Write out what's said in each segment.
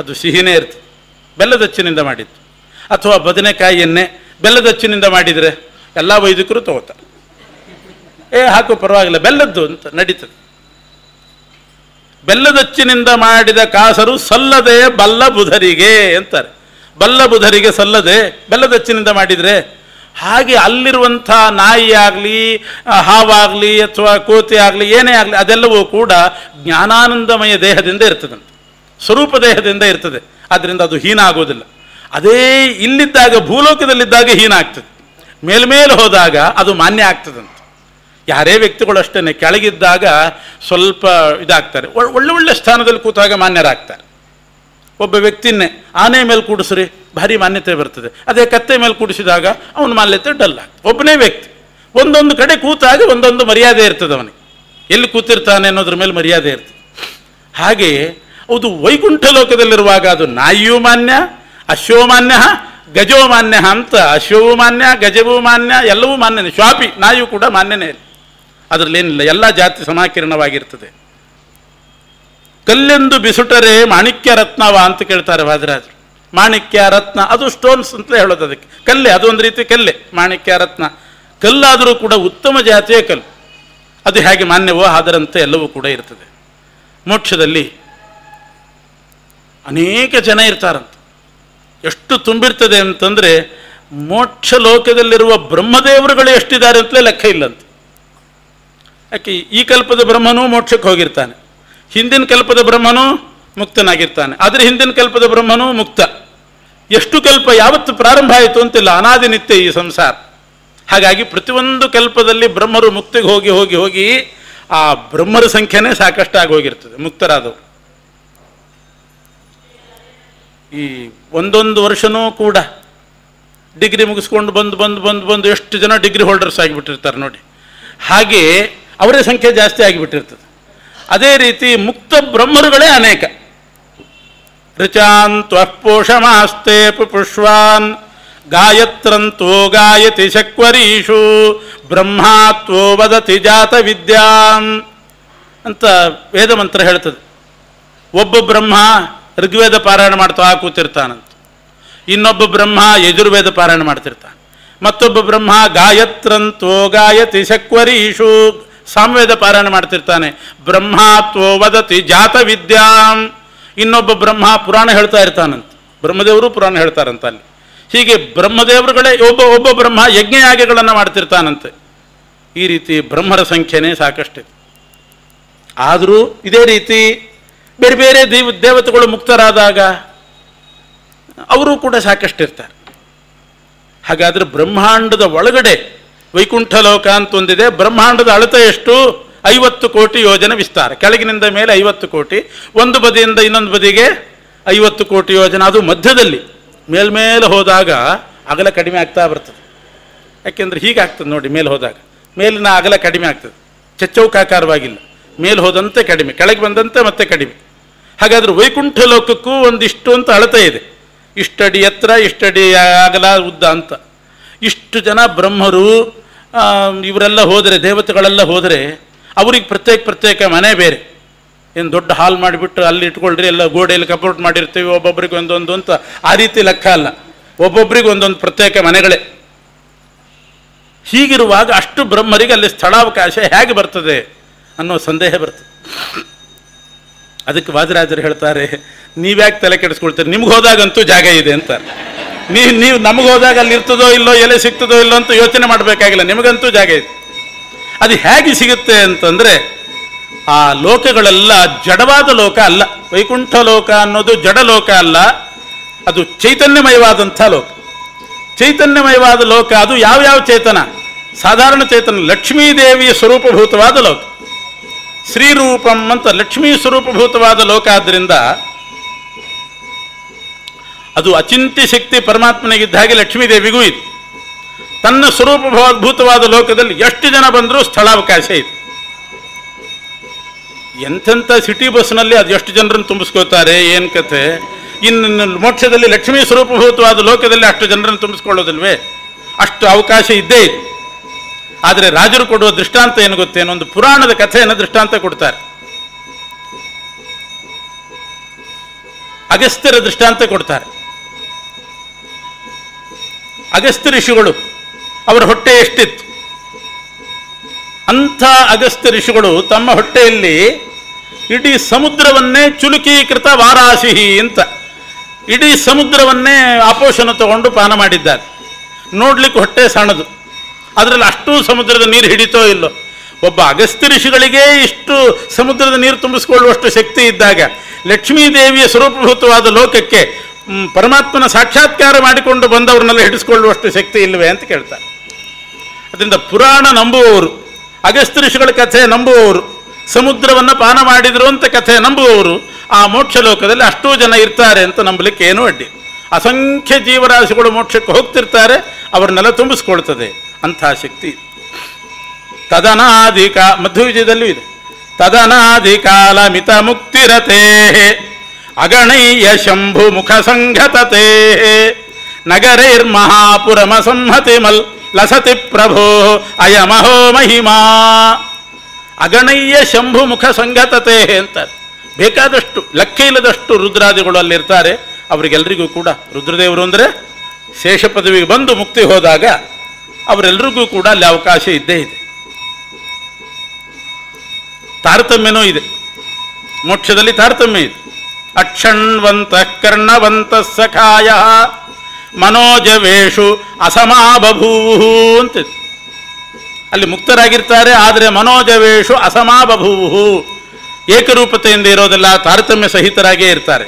ಅದು ಸಿಹಿನೇ ಇರ್ತದೆ ಬೆಲ್ಲದಚ್ಚಿನಿಂದ ಮಾಡಿದ್ದು ಅಥವಾ ಬದನೆಕಾಯಿ ಎಣ್ಣೆ ಬೆಲ್ಲದಚ್ಚಿನಿಂದ ಮಾಡಿದರೆ ಎಲ್ಲ ವೈದಿಕರು ತಗೋತಾರೆ ಏ ಹಾಕು ಪರವಾಗಿಲ್ಲ ಬೆಲ್ಲದ್ದು ಅಂತ ನಡೀತದೆ ಬೆಲ್ಲದಚ್ಚಿನಿಂದ ಮಾಡಿದ ಕಾಸರು ಸಲ್ಲದೆ ಬಲ್ಲ ಬುಧರಿಗೆ ಅಂತಾರೆ ಬಲ್ಲ ಬುಧರಿಗೆ ಸಲ್ಲದೆ ಬೆಲ್ಲದಚ್ಚಿನಿಂದ ಮಾಡಿದರೆ ಹಾಗೆ ಅಲ್ಲಿರುವಂಥ ನಾಯಿ ಆಗಲಿ ಹಾವಾಗಲಿ ಅಥವಾ ಕೋತಿ ಆಗಲಿ ಏನೇ ಆಗಲಿ ಅದೆಲ್ಲವೂ ಕೂಡ ಜ್ಞಾನಾನಂದಮಯ ದೇಹದಿಂದ ಇರ್ತದಂತೆ ಸ್ವರೂಪ ದೇಹದಿಂದ ಇರ್ತದೆ ಆದ್ದರಿಂದ ಅದು ಹೀನ ಆಗೋದಿಲ್ಲ ಅದೇ ಇಲ್ಲಿದ್ದಾಗ ಭೂಲೋಕದಲ್ಲಿದ್ದಾಗ ಹೀನ ಆಗ್ತದೆ ಮೇಲ್ಮೇಲೆ ಹೋದಾಗ ಅದು ಮಾನ್ಯ ಆಗ್ತದಂತೆ ಯಾರೇ ವ್ಯಕ್ತಿಗಳು ಅಷ್ಟೇ ಕೆಳಗಿದ್ದಾಗ ಸ್ವಲ್ಪ ಇದಾಗ್ತಾರೆ ಒಳ್- ಒಳ್ಳೆ ಒಳ್ಳೆ ಸ್ಥಾನದಲ್ಲಿ ಕೂತಾಗ ಮಾನ್ಯರಾಗ್ತಾರೆ ಒಬ್ಬ ವ್ಯಕ್ತಿನೇ ಆನೆ ಮೇಲೆ ಕೂಡಿಸ್ರಿ ಭಾರಿ ಮಾನ್ಯತೆ ಬರ್ತದೆ ಅದೇ ಕತ್ತೆ ಮೇಲೆ ಕೂಡಿಸಿದಾಗ ಅವನ ಮಾನ್ಯತೆ ಡಲ್ ಆಗ್ತದೆ ಒಬ್ಬನೇ ವ್ಯಕ್ತಿ ಒಂದೊಂದು ಕಡೆ ಕೂತಾಗ ಒಂದೊಂದು ಮರ್ಯಾದೆ ಇರ್ತದೆ ಅವನಿಗೆ ಎಲ್ಲಿ ಕೂತಿರ್ತಾನೆ ಅನ್ನೋದ್ರ ಮೇಲೆ ಮರ್ಯಾದೆ ಇರ್ತದೆ ಹಾಗೆಯೇ ಅದು ವೈಕುಂಠ ಲೋಕದಲ್ಲಿರುವಾಗ ಅದು ನಾಯಿಯೂ ಮಾನ್ಯ ಅಶ್ವೋ ಮಾನ್ಯ ಗಜೋ ಮಾನ್ಯ ಅಂತ ಅಶ್ವವು ಮಾನ್ಯ ಗಜವೂ ಮಾನ್ಯ ಎಲ್ಲವೂ ಮಾನ್ಯನೇ ಶ್ವಾಪಿ ನಾಯಿಯೂ ಕೂಡ ಮಾನ್ಯನೇ ಇಲ್ಲ ಅದರಲ್ಲೇನಿಲ್ಲ ಎಲ್ಲ ಜಾತಿ ಸಮಾಕೀರ್ಣವಾಗಿರ್ತದೆ ಕಲ್ಲೆಂದು ಬಿಸುಟರೆ ಮಾಣಿಕ್ಯ ರತ್ನವ ಅಂತ ಕೇಳ್ತಾರೆ ವಾದರಾಜರು ಮಾಣಿಕ್ಯ ರತ್ನ ಅದು ಸ್ಟೋನ್ಸ್ ಅಂತಲೇ ಹೇಳೋದು ಅದಕ್ಕೆ ಕಲ್ಲೆ ಅದು ಒಂದು ರೀತಿ ಕಲ್ಲೆ ಮಾಣಿಕ್ಯ ರತ್ನ ಕಲ್ಲಾದರೂ ಕೂಡ ಉತ್ತಮ ಜಾತಿಯ ಕಲ್ಲು ಅದು ಹೇಗೆ ಮಾನ್ಯವೋ ಅದರಂತೆ ಎಲ್ಲವೂ ಕೂಡ ಇರ್ತದೆ ಮೋಕ್ಷದಲ್ಲಿ ಅನೇಕ ಜನ ಇರ್ತಾರಂತ ಎಷ್ಟು ತುಂಬಿರ್ತದೆ ಅಂತಂದರೆ ಮೋಕ್ಷ ಲೋಕದಲ್ಲಿರುವ ಬ್ರಹ್ಮದೇವರುಗಳು ಎಷ್ಟಿದ್ದಾರೆ ಅಂತಲೇ ಲೆಕ್ಕ ಇಲ್ಲಂತೆ ಯಾಕೆ ಈ ಕಲ್ಪದ ಬ್ರಹ್ಮನೂ ಮೋಕ್ಷಕ್ಕೆ ಹೋಗಿರ್ತಾನೆ ಹಿಂದಿನ ಕಲ್ಪದ ಬ್ರಹ್ಮನೂ ಮುಕ್ತನಾಗಿರ್ತಾನೆ ಆದರೆ ಹಿಂದಿನ ಕಲ್ಪದ ಬ್ರಹ್ಮನೂ ಮುಕ್ತ ಎಷ್ಟು ಕಲ್ಪ ಯಾವತ್ತು ಪ್ರಾರಂಭ ಆಯಿತು ಅಂತಿಲ್ಲ ಅನಾದಿ ನಿತ್ಯ ಈ ಸಂಸಾರ ಹಾಗಾಗಿ ಪ್ರತಿಯೊಂದು ಕಲ್ಪದಲ್ಲಿ ಬ್ರಹ್ಮರು ಮುಕ್ತಿಗೆ ಹೋಗಿ ಹೋಗಿ ಹೋಗಿ ಆ ಬ್ರಹ್ಮರ ಸಂಖ್ಯೆನೇ ಸಾಕಷ್ಟು ಆಗೋಗಿರ್ತದೆ ಮುಕ್ತರಾದವರು ಈ ಒಂದೊಂದು ವರ್ಷನೂ ಕೂಡ ಡಿಗ್ರಿ ಮುಗಿಸ್ಕೊಂಡು ಬಂದು ಬಂದು ಬಂದು ಬಂದು ಎಷ್ಟು ಜನ ಡಿಗ್ರಿ ಹೋಲ್ಡರ್ಸ್ ಆಗಿಬಿಟ್ಟಿರ್ತಾರೆ ನೋಡಿ ಹಾಗೆ ಅವರೇ ಸಂಖ್ಯೆ ಜಾಸ್ತಿ ಆಗಿಬಿಟ್ಟಿರ್ತದೆ ಅದೇ ರೀತಿ ಮುಕ್ತ ಬ್ರಹ್ಮರುಗಳೇ ಅನೇಕ ಋಚಾಂತ್ವಪೋಷಮಾಸ್ತೆ ಪುಷ್ವಾನ್ ಗಾಯತ್ರಂತೋ ಗಾಯತಿ ಶಕ್ವರೀಷು ಬ್ರಹ್ಮಾತ್ವೋ ವದತಿ ಜಾತ ವಿದ್ಯಾಂ ಅಂತ ವೇದ ಮಂತ್ರ ಹೇಳ್ತದೆ ಒಬ್ಬ ಬ್ರಹ್ಮ ಋಗ್ವೇದ ಪಾರಾಯಣ ಮಾಡ್ತಾ ಕೂತಿರ್ತಾನಂತ ಇನ್ನೊಬ್ಬ ಬ್ರಹ್ಮ ಯಜುರ್ವೇದ ಪಾರಾಯಣ ಮಾಡ್ತಿರ್ತಾನೆ ಮತ್ತೊಬ್ಬ ಬ್ರಹ್ಮ ಗಾಯತ್ರಂತೋ ಗಾಯತಿ ಶಕ್ವರೀಷು ಸಾಮವೇದ ಪಾರಾಯಣ ಮಾಡ್ತಿರ್ತಾನೆ ಬ್ರಹ್ಮಾತ್ವೋ ವದತಿ ಜಾತ ವಿದ್ಯಾಂ ಇನ್ನೊಬ್ಬ ಬ್ರಹ್ಮ ಪುರಾಣ ಹೇಳ್ತಾ ಇರ್ತಾನಂತ ಬ್ರಹ್ಮದೇವರು ಪುರಾಣ ಹೇಳ್ತಾರಂತ ಅಲ್ಲಿ ಹೀಗೆ ಬ್ರಹ್ಮದೇವರುಗಳೇ ಒಬ್ಬ ಒಬ್ಬ ಬ್ರಹ್ಮ ಯಜ್ಞಯಾಗಗಳನ್ನು ಮಾಡ್ತಿರ್ತಾನಂತೆ ಈ ರೀತಿ ಬ್ರಹ್ಮರ ಸಂಖ್ಯೆನೇ ಸಾಕಷ್ಟಿದೆ ಆದರೂ ಇದೇ ರೀತಿ ಬೇರೆ ಬೇರೆ ದೇವ ದೇವತೆಗಳು ಮುಕ್ತರಾದಾಗ ಅವರು ಕೂಡ ಸಾಕಷ್ಟಿರ್ತಾರೆ ಹಾಗಾದರೆ ಬ್ರಹ್ಮಾಂಡದ ಒಳಗಡೆ ವೈಕುಂಠ ಲೋಕ ಅಂತ ಒಂದಿದೆ ಬ್ರಹ್ಮಾಂಡದ ಅಳತೆ ಎಷ್ಟು ಐವತ್ತು ಕೋಟಿ ಯೋಜನೆ ವಿಸ್ತಾರ ಕೆಳಗಿನಿಂದ ಮೇಲೆ ಐವತ್ತು ಕೋಟಿ ಒಂದು ಬದಿಯಿಂದ ಇನ್ನೊಂದು ಬದಿಗೆ ಐವತ್ತು ಕೋಟಿ ಯೋಜನೆ ಅದು ಮಧ್ಯದಲ್ಲಿ ಮೇಲ್ಮೇಲೆ ಹೋದಾಗ ಅಗಲ ಕಡಿಮೆ ಆಗ್ತಾ ಬರ್ತದೆ ಯಾಕೆಂದ್ರೆ ಹೀಗಾಗ್ತದೆ ನೋಡಿ ಮೇಲೆ ಹೋದಾಗ ಮೇಲಿನ ಅಗಲ ಕಡಿಮೆ ಆಗ್ತದೆ ಚಚ್ಚೌಕಾಕಾರವಾಗಿಲ್ಲ ಮೇಲೆ ಹೋದಂತೆ ಕಡಿಮೆ ಕೆಳಗೆ ಬಂದಂತೆ ಮತ್ತೆ ಕಡಿಮೆ ಹಾಗಾದ್ರೆ ವೈಕುಂಠ ಲೋಕಕ್ಕೂ ಒಂದಿಷ್ಟು ಅಂತ ಅಳತೆ ಇದೆ ಇಷ್ಟಡಿ ಎತ್ತರ ಇಷ್ಟಡಿ ಅಗಲ ಉದ್ದ ಅಂತ ಇಷ್ಟು ಜನ ಬ್ರಹ್ಮರು ಆ, ಇವರೆಲ್ಲ ಹೋದರೆ ದೇವತೆಗಳೆಲ್ಲ ಹೋದರೆ ಅವ್ರಿಗೆ ಪ್ರತ್ಯೇಕ ಪ್ರತ್ಯೇಕ ಮನೆ ಬೇರೆ ಏನು ದೊಡ್ಡ ಹಾಲ್ ಮಾಡಿಬಿಟ್ಟು ಅಲ್ಲಿ ಇಟ್ಕೊಳ್ರಿ ಎಲ್ಲ ಗೋಡೆಯಲ್ಲಿ ಕಪೋರ್ಟ್ ಮಾಡಿರ್ತೀವಿ ಒಬ್ಬೊಬ್ರಿಗೆ ಒಂದೊಂದು ಅಂತ ಆ ರೀತಿ ಲೆಕ್ಕ ಅಲ್ಲ ಒಬ್ಬೊಬ್ರಿಗೆ ಒಂದೊಂದು ಪ್ರತ್ಯೇಕ ಮನೆಗಳೇ ಹೀಗಿರುವಾಗ ಅಷ್ಟು ಬ್ರಹ್ಮರಿಗೆ ಅಲ್ಲಿ ಸ್ಥಳಾವಕಾಶ ಹೇಗೆ ಬರ್ತದೆ ಅನ್ನೋ ಸಂದೇಹ ಬರ್ತದೆ ಅದಕ್ಕೆ ವಾದಿರಾಜರು ಹೇಳ್ತಾರೆ ನೀವ್ಯಾಕೆ ತಲೆ ಕೆಡಿಸ್ಕೊಳ್ತೀರಿ ನಿಮ್ಗೆ ಹೋದಾಗಂತೂ ಜಾಗ ಇದೆ ಅಂತಾರೆ ನೀವು ನೀವು ನಮಗೆ ಹೋದಾಗ ಅಲ್ಲಿ ಇರ್ತದೋ ಇಲ್ಲೋ ಎಲೆ ಸಿಗ್ತದೋ ಇಲ್ಲೋ ಅಂತ ಯೋಚನೆ ಮಾಡಬೇಕಾಗಿಲ್ಲ ನಿಮಗಂತೂ ಜಾಗ ಇದೆ ಅದು ಹೇಗೆ ಸಿಗುತ್ತೆ ಅಂತಂದರೆ ಆ ಲೋಕಗಳೆಲ್ಲ ಜಡವಾದ ಲೋಕ ಅಲ್ಲ ವೈಕುಂಠ ಲೋಕ ಅನ್ನೋದು ಜಡ ಲೋಕ ಅಲ್ಲ ಅದು ಚೈತನ್ಯಮಯವಾದಂಥ ಲೋಕ ಚೈತನ್ಯಮಯವಾದ ಲೋಕ ಅದು ಯಾವ್ಯಾವ ಚೇತನ ಸಾಧಾರಣ ಚೇತನ ಲಕ್ಷ್ಮೀದೇವಿಯ ಸ್ವರೂಪಭೂತವಾದ ಲೋಕ ಶ್ರೀರೂಪಂ ಅಂತ ಲಕ್ಷ್ಮೀ ಸ್ವರೂಪಭೂತವಾದ ಲೋಕ ಆದ್ದರಿಂದ ಅದು ಅಚಿಂತ್ಯ ಶಕ್ತಿ ಪರಮಾತ್ಮನಿಗಿದ್ದ ಹಾಗೆ ಲಕ್ಷ್ಮೀದೇವಿಗೂ ಇದೆ ತನ್ನ ಸ್ವರೂಪಭೂತವಾದ ಲೋಕದಲ್ಲಿ ಎಷ್ಟು ಜನ ಬಂದರೂ ಸ್ಥಳಾವಕಾಶ ಇದೆ ಎಂಥೆಂಥ ಸಿಟಿ ಬಸ್ನಲ್ಲಿ ಅದು ಎಷ್ಟು ಜನರನ್ನು ತುಂಬಿಸ್ಕೋತಾರೆ ಏನು ಕತೆ ಇನ್ನು ಮೋಕ್ಷದಲ್ಲಿ ಲಕ್ಷ್ಮೀ ಸ್ವರೂಪಭೂತವಾದ ಲೋಕದಲ್ಲಿ ಅಷ್ಟು ಜನರನ್ನು ತುಂಬಿಸ್ಕೊಳ್ಳೋದಿಲ್ವೇ ಅಷ್ಟು ಅವಕಾಶ ಇದ್ದೇ ಇದೆ ಆದರೆ ರಾಜರು ಕೊಡುವ ದೃಷ್ಟಾಂತ ಏನು ಗೊತ್ತೇನೋ ಒಂದು ಪುರಾಣದ ಕಥೆಯನ್ನು ದೃಷ್ಟಾಂತ ಕೊಡ್ತಾರೆ ಅಗಸ್ತ್ಯರ ದೃಷ್ಟಾಂತ ಕೊಡ್ತಾರೆ ಅಗಸ್ತ್ಯ ಋಷಿಗಳು ಅವರ ಹೊಟ್ಟೆ ಎಷ್ಟಿತ್ತು ಅಂಥ ಅಗಸ್ತ್ಯ ಋಷಿಗಳು ತಮ್ಮ ಹೊಟ್ಟೆಯಲ್ಲಿ ಇಡೀ ಸಮುದ್ರವನ್ನೇ ಚುಲುಕೀಕೃತ ವಾರಾಶಿಹಿ ಅಂತ ಇಡೀ ಸಮುದ್ರವನ್ನೇ ಆಪೋಷಣ ತಗೊಂಡು ಪಾನ ಮಾಡಿದ್ದಾರೆ ನೋಡ್ಲಿಕ್ಕೆ ಹೊಟ್ಟೆ ಸಣ್ಣದು ಅದರಲ್ಲಿ ಅಷ್ಟು ಸಮುದ್ರದ ನೀರು ಹಿಡಿತೋ ಇಲ್ಲೋ ಒಬ್ಬ ಅಗಸ್ತ್ಯ ಋಷಿಗಳಿಗೆ ಇಷ್ಟು ಸಮುದ್ರದ ನೀರು ತುಂಬಿಸಿಕೊಳ್ಳುವಷ್ಟು ಶಕ್ತಿ ಇದ್ದಾಗ ಲಕ್ಷ್ಮೀ ದೇವಿಯ ಸ್ವರೂಪಭೂತವಾದ ಲೋಕಕ್ಕೆ ಮ್, ಪರಮಾತ್ಮನ ಸಾಕ್ಷಾತ್ಕಾರ ಮಾಡಿಕೊಂಡು ಬಂದವ್ರನ್ನೆಲ್ಲ ಹಿಡಿಸ್ಕೊಳ್ಳುವಷ್ಟು ಶಕ್ತಿ ಇಲ್ಲವೇ ಅಂತ ಕೇಳ್ತಾರೆ ಅದರಿಂದ ಪುರಾಣ ನಂಬುವವರು ಅಗಸ್ತ್ಯ ಋಷಿಗಳ ಕಥೆ ನಂಬುವವರು ಸಮುದ್ರವನ್ನು ಪಾನ ಮಾಡಿದ್ರು ಅಂತ ಕಥೆ ನಂಬುವವರು ಆ ಮೋಕ್ಷ ಲೋಕದಲ್ಲಿ ಅಷ್ಟೂ ಜನ ಇರ್ತಾರೆ ಅಂತ ನಂಬಲಿಕ್ಕೆ ಏನೂ ಅಡ್ಡಿ ಅಸಂಖ್ಯ ಜೀವರಾಶಿಗಳು ಮೋಕ್ಷಕ್ಕೆ ಹೋಗ್ತಿರ್ತಾರೆ ಅವ್ರನ್ನೆಲ್ಲ ತುಂಬಿಸ್ಕೊಳ್ತದೆ ಅಂಥ ಶಕ್ತಿ ಇದೆ. ತದನಾಧಿಕ ಮಧ್ವವಿಜಯದಲ್ಲೂ ಇದೆ ತದನಾಧಿಕಾಲ ಮಿತ ಮುಕ್ತಿರತೆ ಅಗಣಯ್ಯ ಶಂಭು ಮುಖ ಸಂಘತತೆ ನಗರೈರ್ಮಹಾಪುರಮ ಸಂಹತಿ ಮಲ್ ಲಸತಿ ಪ್ರಭೋ ಅಯಮಹೋ ಮಹಿಮಾ ಅಗಣಯ್ಯ ಶಂಭು ಮುಖ ಸಂಗತತೆ ಅಂತಾರೆ ಬೇಕಾದಷ್ಟು ಲೆಕ್ಕ ಇಲ್ಲದಷ್ಟು ರುದ್ರಾದಿಗಳು ಅಲ್ಲಿರ್ತಾರೆ ಅವರಿಗೆಲ್ಲರಿಗೂ ಕೂಡ ರುದ್ರದೇವರು ಅಂದರೆ ಶೇಷ ಪದವಿಗೆ ಬಂದು ಮುಕ್ತಿ ಹೋದಾಗ ಅವರೆಲ್ಲರಿಗೂ ಕೂಡ ಅಲ್ಲಿ ಅವಕಾಶ ಇದ್ದೇ ಇದೆ ತಾರತಮ್ಯನೂ ಇದೆ ಮೋಕ್ಷದಲ್ಲಿ ತಾರತಮ್ಯ ಇದೆ ಅಕ್ಷಣ್ವಂತ ಕರ್ಣವಂತ ಸಖಾಯ ಮನೋಜವೇಷು ಅಸಮಾ ಬಭೂವು ಅಂತಿದೆ ಅಲ್ಲಿ ಮುಕ್ತರಾಗಿರ್ತಾರೆ ಆದರೆ ಮನೋಜವೇಷು ಅಸಮಾ ಬಭೂವು ಏಕರೂಪತೆಯಿಂದ ಇರೋದಿಲ್ಲ ತಾರತಮ್ಯ ಸಹಿತರಾಗೇ ಇರ್ತಾರೆ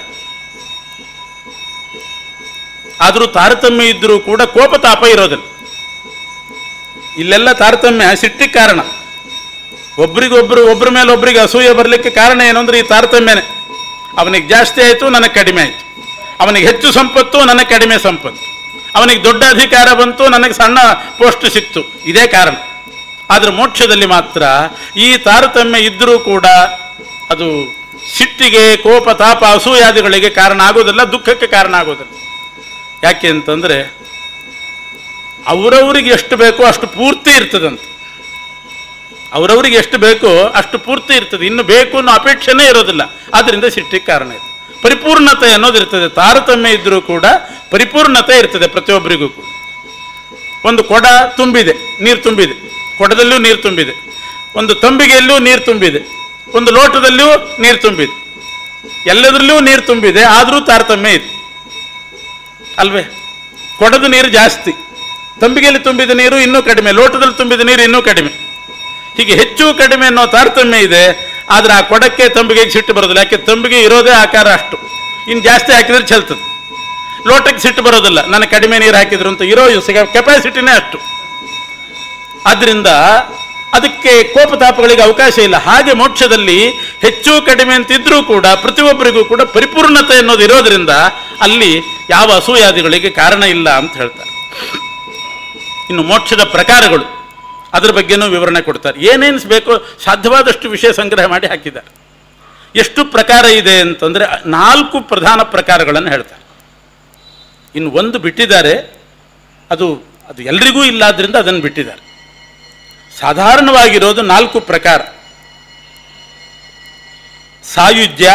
ಆದರೂ ತಾರತಮ್ಯ ಇದ್ದರೂ ಕೂಡ ಕೋಪತಾಪ ಇರೋದಿಲ್ಲ ಇಲ್ಲೆಲ್ಲ ತಾರತಮ್ಯ ಸಿಟ್ಟಿಗೆ ಕಾರಣ ಒಬ್ರಿಗೊಬ್ರು ಒಬ್ಬರ ಮೇಲೆ ಒಬ್ರಿಗೆ ಅಸೂಯೆ ಬರಲಿಕ್ಕೆ ಕಾರಣ ಏನು ಅಂದ್ರೆ ಈ ತಾರತಮ್ಯನೇ ಅವನಿಗೆ ಜಾಸ್ತಿ ಆಯಿತು ನನಗೆ ಕಡಿಮೆ ಆಯಿತು ಅವನಿಗೆ ಹೆಚ್ಚು ಸಂಪತ್ತು ನನಗೆ ಕಡಿಮೆ ಸಂಪತ್ತು ಅವನಿಗೆ ದೊಡ್ಡ ಅಧಿಕಾರ ಬಂತು ನನಗೆ ಸಣ್ಣ ಪೋಸ್ಟ್ ಸಿಕ್ತು ಇದೇ ಕಾರಣ ಆದರೆ ಮೋಕ್ಷದಲ್ಲಿ ಮಾತ್ರ ಈ ತಾರತಮ್ಯ ಇದ್ದರೂ ಕೂಡ ಅದು ಸಿಟ್ಟಿಗೆ ಕೋಪ ತಾಪ ಅಸೂಯಾದಿಗಳಿಗೆ ಕಾರಣ ಆಗೋದಿಲ್ಲ ದುಃಖಕ್ಕೆ ಕಾರಣ ಆಗೋದಿಲ್ಲ ಯಾಕೆ ಅಂತಂದರೆ ಅವರವರಿಗೆ ಎಷ್ಟು ಬೇಕೋ ಅಷ್ಟು ಪೂರ್ತಿ ಇರ್ತದಂತೆ ಅವರವರಿಗೆ ಎಷ್ಟು ಬೇಕೋ ಅಷ್ಟು ಪೂರ್ತಿ ಇರ್ತದೆ ಇನ್ನು ಬೇಕು ಅನ್ನೋ ಅಪೇಕ್ಷೆನೇ ಇರೋದಿಲ್ಲ ಆದ್ದರಿಂದ ಸಿಟ್ಟಿಗೆ ಕಾರಣ ಇದೆ ಪರಿಪೂರ್ಣತೆ ಅನ್ನೋದು ಇರ್ತದೆ ತಾರತಮ್ಯ ಇದ್ದರೂ ಕೂಡ ಪರಿಪೂರ್ಣತೆ ಇರ್ತದೆ ಪ್ರತಿಯೊಬ್ಬರಿಗೂ ಕೂಡ ಒಂದು ಕೊಡ ತುಂಬಿದೆ ನೀರು ತುಂಬಿದೆ ಕೊಡದಲ್ಲೂ ನೀರು ತುಂಬಿದೆ ಒಂದು ತಂಬಿಗೆಯಲ್ಲೂ ನೀರು ತುಂಬಿದೆ ಒಂದು ಲೋಟದಲ್ಲಿಯೂ ನೀರು ತುಂಬಿದೆ ಎಲ್ಲದರಲ್ಲೂ ನೀರು ತುಂಬಿದೆ ಆದರೂ ತಾರತಮ್ಯ ಇದೆ ಅಲ್ವೇ ಕೊಡದ ನೀರು ಜಾಸ್ತಿ ತಂಬಿಗೆಯಲ್ಲಿ ತುಂಬಿದ ನೀರು ಇನ್ನೂ ಕಡಿಮೆ ಲೋಟದಲ್ಲಿ ತುಂಬಿದ ನೀರು ಇನ್ನೂ ಕಡಿಮೆ ಹೀಗೆ ಹೆಚ್ಚು ಕಡಿಮೆ ಅನ್ನೋ ತಾರತಮ್ಯ ಇದೆ ಆದರೆ ಆ ಕೊಡಕ್ಕೆ ತಂಬಿಗೆಗೆ ಸಿಟ್ಟು ಬರೋದಿಲ್ಲ ಯಾಕೆ ತಂಬಿಗೆ ಇರೋದೇ ಆಕಾರ ಅಷ್ಟು ಇನ್ನು ಜಾಸ್ತಿ ಹಾಕಿದ್ರೆ ಚೆಲ್ತದೆ ಲೋಟಕ್ಕೆ ಸಿಟ್ಟು ಬರೋದಿಲ್ಲ ನನಗೆ ಕಡಿಮೆ ನೀರು ಹಾಕಿದ್ರು ಅಂತ ಇರೋ ಕೆಪಾಸಿಟಿನೇ ಅಷ್ಟು ಆದ್ದರಿಂದ ಅದಕ್ಕೆ ಕೋಪತಾಪಗಳಿಗೆ ಅವಕಾಶ ಇಲ್ಲ ಹಾಗೆ ಮೋಕ್ಷದಲ್ಲಿ ಹೆಚ್ಚು ಕಡಿಮೆ ಅಂತಿದ್ರೂ ಕೂಡ ಪ್ರತಿಯೊಬ್ಬರಿಗೂ ಕೂಡ ಪರಿಪೂರ್ಣತೆ ಅನ್ನೋದು ಇರೋದ್ರಿಂದ ಅಲ್ಲಿ ಯಾವ ಅಸೂಯಾದಿಗಳಿಗೆ ಕಾರಣ ಇಲ್ಲ ಅಂತ ಹೇಳ್ತಾರೆ ಇನ್ನು ಮೋಕ್ಷದ ಪ್ರಕಾರಗಳು ಅದರ ಬಗ್ಗೆನೂ ವಿವರಣೆ ಕೊಡ್ತಾರೆ ಏನೇನು ಬೇಕೋ ಸಾಧ್ಯವಾದಷ್ಟು ವಿಷಯ ಸಂಗ್ರಹ ಮಾಡಿ ಹಾಕಿದ್ದಾರೆ ಎಷ್ಟು ಪ್ರಕಾರ ಇದೆ ಅಂತಂದರೆ ನಾಲ್ಕು ಪ್ರಧಾನ ಪ್ರಕಾರಗಳನ್ನು ಹೇಳ್ತಾರೆ ಇನ್ನು ಒಂದು ಬಿಟ್ಟಿದ್ದಾರೆ ಅದು ಅದು ಎಲ್ರಿಗೂ ಇಲ್ಲ ಆದ್ದರಿಂದ ಅದನ್ನು ಬಿಟ್ಟಿದ್ದಾರೆ ಸಾಧಾರಣವಾಗಿರೋದು ನಾಲ್ಕು ಪ್ರಕಾರ ಸಾಯುಜ್ಯ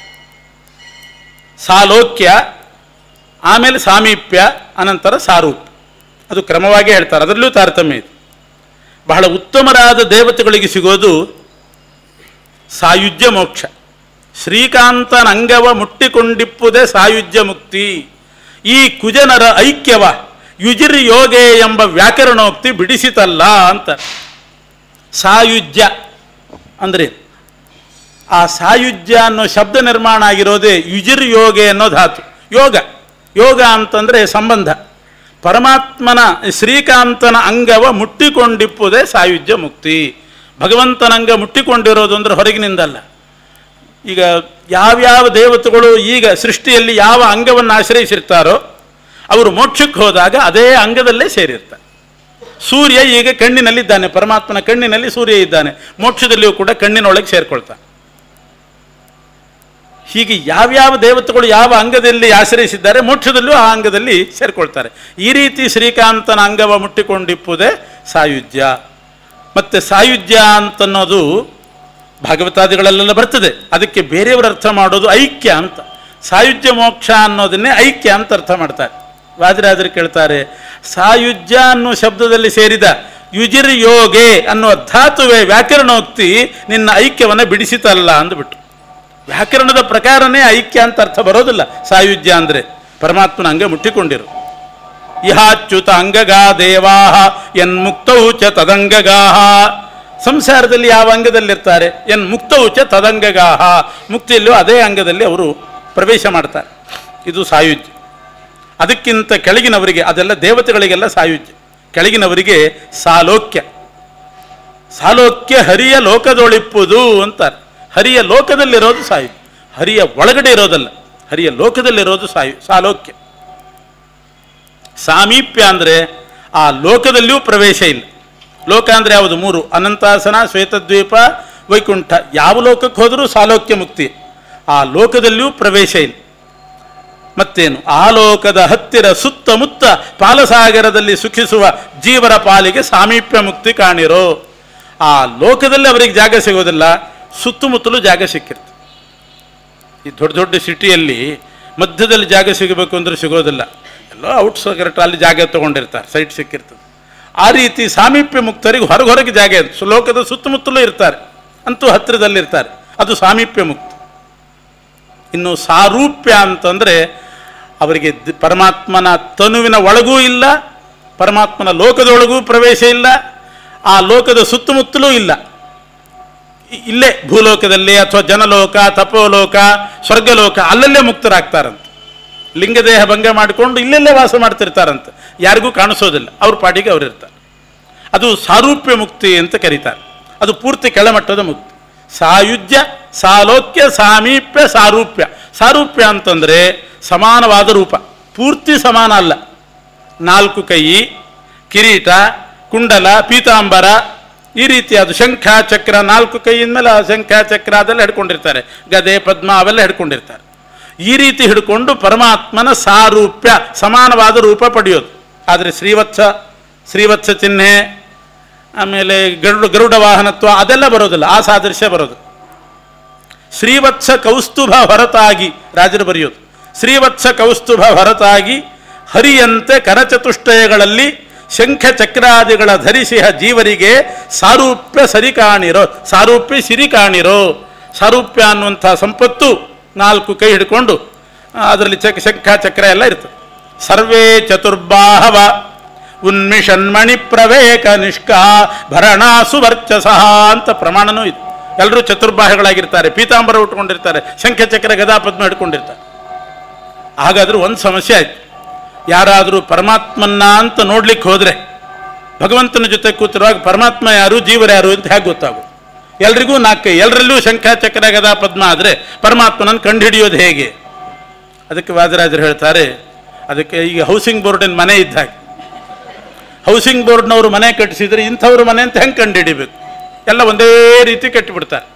ಸಾಲೋಕ್ಯ ಆಮೇಲೆ ಸಾಮೀಪ್ಯ ಅನಂತರ ಸಾರೂಪ್ ಅದು ಕ್ರಮವಾಗಿ ಹೇಳ್ತಾರೆ ಅದರಲ್ಲೂ ತಾರತಮ್ಯ ಇದೆ ಬಹಳ ಉತ್ತಮರಾದ ದೇವತೆಗಳಿಗೆ ಸಿಗೋದು ಸಾಯುಜ್ಯ ಮೋಕ್ಷ ಶ್ರೀಕಾಂತನ ಅಂಗವ ಮುಟ್ಟಿಕೊಂಡಿಪ್ಪುದೇ ಸಾಯುಜ್ಯ ಮುಕ್ತಿ ಈ ಕುಜನರ ಐಕ್ಯವ ಯುಜಿರ್ ಯೋಗೆ ಎಂಬ ವ್ಯಾಕರಣೋಕ್ತಿ ಬಿಡಿಸಿತಲ್ಲ ಅಂತ ಸಾಯುಜ್ಯ ಅಂದ್ರೆ ಆ ಸಾಯುಜ್ಯ ಅನ್ನೋ ಶಬ್ದ ನಿರ್ಮಾಣ ಆಗಿರೋದೇ ಯುಜಿರ್ ಯೋಗೆ ಅನ್ನೋ ಧಾತು ಯೋಗ ಯೋಗ ಅಂತಂದರೆ ಸಂಬಂಧ ಪರಮಾತ್ಮನ ಶ್ರೀಕಾಂತನ ಅಂಗವ ಮುಟ್ಟಿಕೊಂಡಿಪ್ಪುದೇ ಸಾಯುಜ್ಯ ಮುಕ್ತಿ ಭಗವಂತನ ಅಂಗ ಮುಟ್ಟಿಕೊಂಡಿರೋದು ಅಂದರೆ ಹೊರಗಿನಿಂದಲ್ಲ ಈಗ ಯಾವ್ಯಾವ ದೇವತೆಗಳು ಈಗ ಸೃಷ್ಟಿಯಲ್ಲಿ ಯಾವ ಅಂಗವನ್ನು ಆಶ್ರಯಿಸಿರ್ತಾರೋ ಅವರು ಮೋಕ್ಷಕ್ಕೆ ಹೋದಾಗ ಅದೇ ಅಂಗದಲ್ಲೇ ಸೇರಿರ್ತಾರೆ ಸೂರ್ಯ ಈಗ ಕಣ್ಣಿನಲ್ಲಿದ್ದಾನೆ ಪರಮಾತ್ಮನ ಕಣ್ಣಿನಲ್ಲಿ ಸೂರ್ಯ ಇದ್ದಾನೆ ಮೋಕ್ಷದಲ್ಲಿಯೂ ಕೂಡ ಕಣ್ಣಿನೊಳಗೆ ಸೇರ್ಕೊಳ್ತಾನೆ ಹೀಗೆ ಯಾವ್ಯಾವ ದೇವತೆಗಳು ಯಾವ ಅಂಗದಲ್ಲಿ ಆಶ್ರಯಿಸಿದ್ದಾರೆ ಮೋಕ್ಷದಲ್ಲೂ ಆ ಅಂಗದಲ್ಲಿ ಸೇರ್ಕೊಳ್ತಾರೆ ಈ ರೀತಿ ಶ್ರೀಕಾಂತನ ಅಂಗವ ಮುಟ್ಟಿಕೊಂಡಿಪ್ಪುದೇ ಸಾಯುಜ್ಯ ಮತ್ತು ಸಾಯುಜ್ಯ ಅಂತನ್ನೋದು ಭಾಗವತಾದಿಗಳಲ್ಲೆಲ್ಲ ಬರ್ತದೆ ಅದಕ್ಕೆ ಬೇರೆಯವರು ಅರ್ಥ ಮಾಡೋದು ಐಕ್ಯ ಅಂತ ಸಾಯುಜ್ಯ ಮೋಕ್ಷ ಅನ್ನೋದನ್ನೇ ಐಕ್ಯ ಅಂತ ಅರ್ಥ ಮಾಡ್ತಾರೆ ವಾದಿರಾಜರು ಕೇಳ್ತಾರೆ ಸಾಯುಜ್ಯ ಅನ್ನೋ ಶಬ್ದದಲ್ಲಿ ಸೇರಿದ ಯುಜಿರ್ ಯೋಗೆ ಅನ್ನುವ ಧಾತುವೆ ವ್ಯಾಕರಣೋಕ್ತಿ ನಿನ್ನ ಐಕ್ಯವನ್ನು ಬಿಡಿಸಿತಲ್ಲ ಅಂದ್ಬಿಟ್ಟು ವ್ಯಾಕರಣದ ಪ್ರಕಾರನೇ ಐಕ್ಯ ಅಂತ ಅರ್ಥ ಬರೋದಿಲ್ಲ ಸಾಯುಜ್ಯ ಅಂದರೆ ಪರಮಾತ್ಮನ ಹಂಗೆ ಮುಟ್ಟಿಕೊಂಡಿರು ಇಹಾಚ್ಯುತ ಅಂಗಗಾ ದೇವಾಹ ಎನ್ಮುಕ್ತೌ ಚ ತದಂಗಗಾಹ ಸಂಸಾರದಲ್ಲಿ ಯಾವ ಅಂಗದಲ್ಲಿರ್ತಾರೆ ಎನ್ ಮುಕ್ತೌ ಚ ತದಂಗಗಾಹ ಮುಕ್ತಿಯಲ್ಲೂ ಅದೇ ಅಂಗದಲ್ಲಿ ಅವರು ಪ್ರವೇಶ ಮಾಡ್ತಾರೆ ಇದು ಸಾಯುಜ್ಯ ಅದಕ್ಕಿಂತ ಕೆಳಗಿನವರಿಗೆ ಅದೆಲ್ಲ ದೇವತೆಗಳಿಗೆಲ್ಲ ಸಾಯುಜ್ಯ ಕೆಳಗಿನವರಿಗೆ ಸಾಲೋಕ್ಯ ಸಾಲೋಕ್ಯ ಹರಿಯ ಲೋಕದೊಳಿಪ್ಪುದು ಅಂತಾರೆ ಹರಿಯ ಲೋಕದಲ್ಲಿರೋದು ಸಾಯು ಹರಿಯ ಒಳಗಡೆ ಇರೋದಲ್ಲ ಹರಿಯ ಲೋಕದಲ್ಲಿರೋದು ಸಾಯು ಸಾಲೋಕ್ಯ ಸಾಮೀಪ್ಯ ಅಂದರೆ ಆ ಲೋಕದಲ್ಲಿಯೂ ಪ್ರವೇಶ ಇಲ್ಲ ಲೋಕ ಅಂದರೆ ಯಾವುದು ಮೂರು ಅನಂತಾಸನ ಶ್ವೇತದ್ವೀಪ ವೈಕುಂಠ ಯಾವ ಲೋಕಕ್ಕೆ ಹೋದರೂ ಸಾಲೋಕ್ಯ ಮುಕ್ತಿ ಆ ಲೋಕದಲ್ಲಿಯೂ ಪ್ರವೇಶ ಇಲ್ಲ ಮತ್ತೇನು ಆ ಲೋಕದ ಹತ್ತಿರ ಸುತ್ತಮುತ್ತ ಪಾಲಸಾಗರದಲ್ಲಿ ಸುಖಿಸುವ ಜೀವರ ಪಾಲಿಗೆ ಸಾಮೀಪ್ಯ ಮುಕ್ತಿ ಕಾಣಿರೋ ಆ ಲೋಕದಲ್ಲಿ ಅವರಿಗೆ ಜಾಗ ಸಿಗೋದಿಲ್ಲ ಸುತ್ತಮುತ್ತಲೂ ಜಾಗ ಸಿಕ್ಕಿರ್ತದೆ ಈ ದೊಡ್ಡ ದೊಡ್ಡ ಸಿಟಿಯಲ್ಲಿ ಮಧ್ಯದಲ್ಲಿ ಜಾಗ ಸಿಗಬೇಕು ಅಂದರೆ ಸಿಗೋದಿಲ್ಲ ಎಲ್ಲೋ ಔಟ್ಸ್ಕರ್ಟ್ ಅಲ್ಲಿ ಜಾಗ ತೊಗೊಂಡಿರ್ತಾರೆ ಸೈಟ್ ಸಿಕ್ಕಿರ್ತದೆ ಆ ರೀತಿ ಸಾಮೀಪ್ಯ ಮುಕ್ತರಿಗೆ ಹೊರಗೆ ಹೊರಗೆ ಜಾಗ ಇದೆ ಸು- ಲೋಕದ ಸುತ್ತಮುತ್ತಲೂ ಇರ್ತಾರೆ ಅಂತೂ ಹತ್ತಿರದಲ್ಲಿರ್ತಾರೆ ಅದು ಸಾಮೀಪ್ಯ ಮುಕ್ತ ಇನ್ನು ಸಾರೂಪ್ಯ ಅಂತಂದರೆ ಅವರಿಗೆ ದ್- ಪರಮಾತ್ಮನ ತನುವಿನ ಒಳಗೂ ಇಲ್ಲ ಪರಮಾತ್ಮನ ಲೋಕದೊಳಗೂ ಪ್ರವೇಶ ಇಲ್ಲ ಆ ಲೋಕದ ಸುತ್ತಮುತ್ತಲೂ ಇಲ್ಲ ಇ- ಇಲ್ಲೇ ಭೂಲೋಕದಲ್ಲಿ ಅಥವಾ ಜನಲೋಕ ತಪೋಲೋಕ ಸ್ವರ್ಗಲೋಕ ಅಲ್ಲಲ್ಲೇ ಮುಕ್ತರಾಗ್ತಾರಂತೆ ಲಿಂಗದೇಹ ಭಂಗ ಮಾಡಿಕೊಂಡು ಇಲ್ಲೆಲ್ಲೇ ವಾಸ ಮಾಡ್ತಿರ್ತಾರಂತೆ ಯಾರಿಗೂ ಕಾಣಿಸೋದಿಲ್ಲ ಅವ್ರ ಪಾಡಿಗೆ ಅವ್ರು ಇರ್ತಾರೆ ಅದು ಸಾರೂಪ್ಯ ಮುಕ್ತಿ ಅಂತ ಕರೀತಾರೆ ಅದು ಪೂರ್ತಿ ಕೆಳಮಟ್ಟದ ಮುಕ್ತಿ ಸಾಯುಜ್ಯ ಸಾಲೋಕ್ಯ ಸಾಮೀಪ್ಯ ಸಾರೂಪ್ಯ ಸಾರೂಪ್ಯ ಅಂತಂದರೆ ಸಮಾನವಾದ ರೂಪ ಪೂರ್ತಿ ಸಮಾನ ಅಲ್ಲ ನಾಲ್ಕು ಕೈ ಕಿರೀಟ ಕುಂಡಲ ಪೀತಾಂಬರ ಈ ರೀತಿಯಾದ ಶಂಖ ಚಕ್ರ ನಾಲ್ಕು ಕೈಯಿಂದ ಮೇಲೆ ಆ ಶಂಖ ಚಕ್ರ ಅದೆಲ್ಲ ಹಿಡ್ಕೊಂಡಿರ್ತಾರೆ ಗದೆ ಪದ್ಮ ಅವೆಲ್ಲ ಹಿಡ್ಕೊಂಡಿರ್ತಾರೆ ಈ ರೀತಿ ಹಿಡ್ಕೊಂಡು ಪರಮಾತ್ಮನ ಸಾರೂಪ್ಯ ಸಮಾನವಾದ ರೂಪ ಪಡೆಯೋದು ಆದರೆ ಶ್ರೀವತ್ಸ ಶ್ರೀವತ್ಸ ಚಿಹ್ನೆ ಆಮೇಲೆ ಗರುಡ ಗರುಡ ವಾಹನತ್ವ ಅದೆಲ್ಲ ಬರೋದಿಲ್ಲ ಆ ಸಾದೃಶ್ಯ ಬರೋದು ಶ್ರೀವತ್ಸ ಕೌಸ್ತುಭ ಹೊರತಾಗಿ ರಾಜರು ಬರೆಯೋದು ಶ್ರೀವತ್ಸ ಕೌಸ್ತುಭ ಹೊರತಾಗಿ ಹರಿಯಂತೆ ಕರಚತುಷ್ಟಯಗಳಲ್ಲಿ ಶಂಖ ಚಕ್ರಾದಿಗಳ ಧರಿಸಿಹ ಜೀವರಿಗೆ ಸಾರೂಪ್ಯ ಸರಿ ಕಾಣಿರೋ ಸಾರೂಪ್ಯ ಸಿರಿ ಕಾಣಿರೋ ಸಾರೂಪ್ಯ ಅನ್ನುವಂಥ ಸಂಪತ್ತು ನಾಲ್ಕು ಕೈ ಹಿಡ್ಕೊಂಡು ಅದರಲ್ಲಿ ಚಕ್ ಶಂಖ ಚಕ್ರ ಎಲ್ಲ ಇರ್ತದೆ ಸರ್ವೇ ಚತುರ್ಬಾಹವ ಉನ್ಮಿಷನ್ಮಣಿ ಪ್ರವೇಕ ನಿಷ್ಕಾ ಭರಣಾಸು ವರ್ಚಸಃ ಅಂತ ಪ್ರಮಾಣನೂ ಇದೆ ಎಲ್ಲರೂ ಚತುರ್ಬಾಹಗಳಾಗಿರ್ತಾರೆ ಪೀತಾಂಬರ ಉಟ್ಕೊಂಡಿರ್ತಾರೆ ಶಂಖ ಚಕ್ರ ಗದಾ ಪದ್ಮ ಹಿಡ್ಕೊಂಡಿರ್ತಾರೆ ಹಾಗಾದ್ರೂ ಒಂದು ಸಮಸ್ಯೆ ಆಯ್ತು ಯಾರಾದರೂ ಪರಮಾತ್ಮನ್ನ ಅಂತ ನೋಡ್ಲಿಕ್ಕೆ ಹೋದ್ರೆ ಭಗವಂತನ ಜೊತೆ ಕೂತಿರುವಾಗ ಪರಮಾತ್ಮ ಯಾರು ಜೀವರು ಯಾರು ಅಂತ ಹೇಗೆ ಗೊತ್ತಾಗೋದು ಎಲ್ರಿಗೂ ನಾಲ್ಕು ಎಲ್ಲರಲ್ಲೂ ಶಂಖ ಚಕ್ರ ಗದಾ ಪದ್ಮ ಆದರೆ ಪರಮಾತ್ಮನನ್ನು ಕಂಡುಹಿಡಿಯೋದು ಹೇಗೆ ಅದಕ್ಕೆ ವಾದರಾಜರು ಹೇಳ್ತಾರೆ ಅದಕ್ಕೆ ಈಗ ಹೌಸಿಂಗ್ ಬೋರ್ಡಿನ ಮನೆ ಇದ್ದ ಹಾಗೆ ಹೌಸಿಂಗ್ ಬೋರ್ಡ್ನವರು ಮನೆ ಕಟ್ಟಿಸಿದ್ರೆ ಇಂಥವ್ರ ಮನೆ ಅಂತ ಹೆಂಗೆ ಕಂಡುಹಿಡಿಬೇಕು ಎಲ್ಲ ಒಂದೇ ರೀತಿ ಕಟ್ಟಿಬಿಡ್ತಾರೆ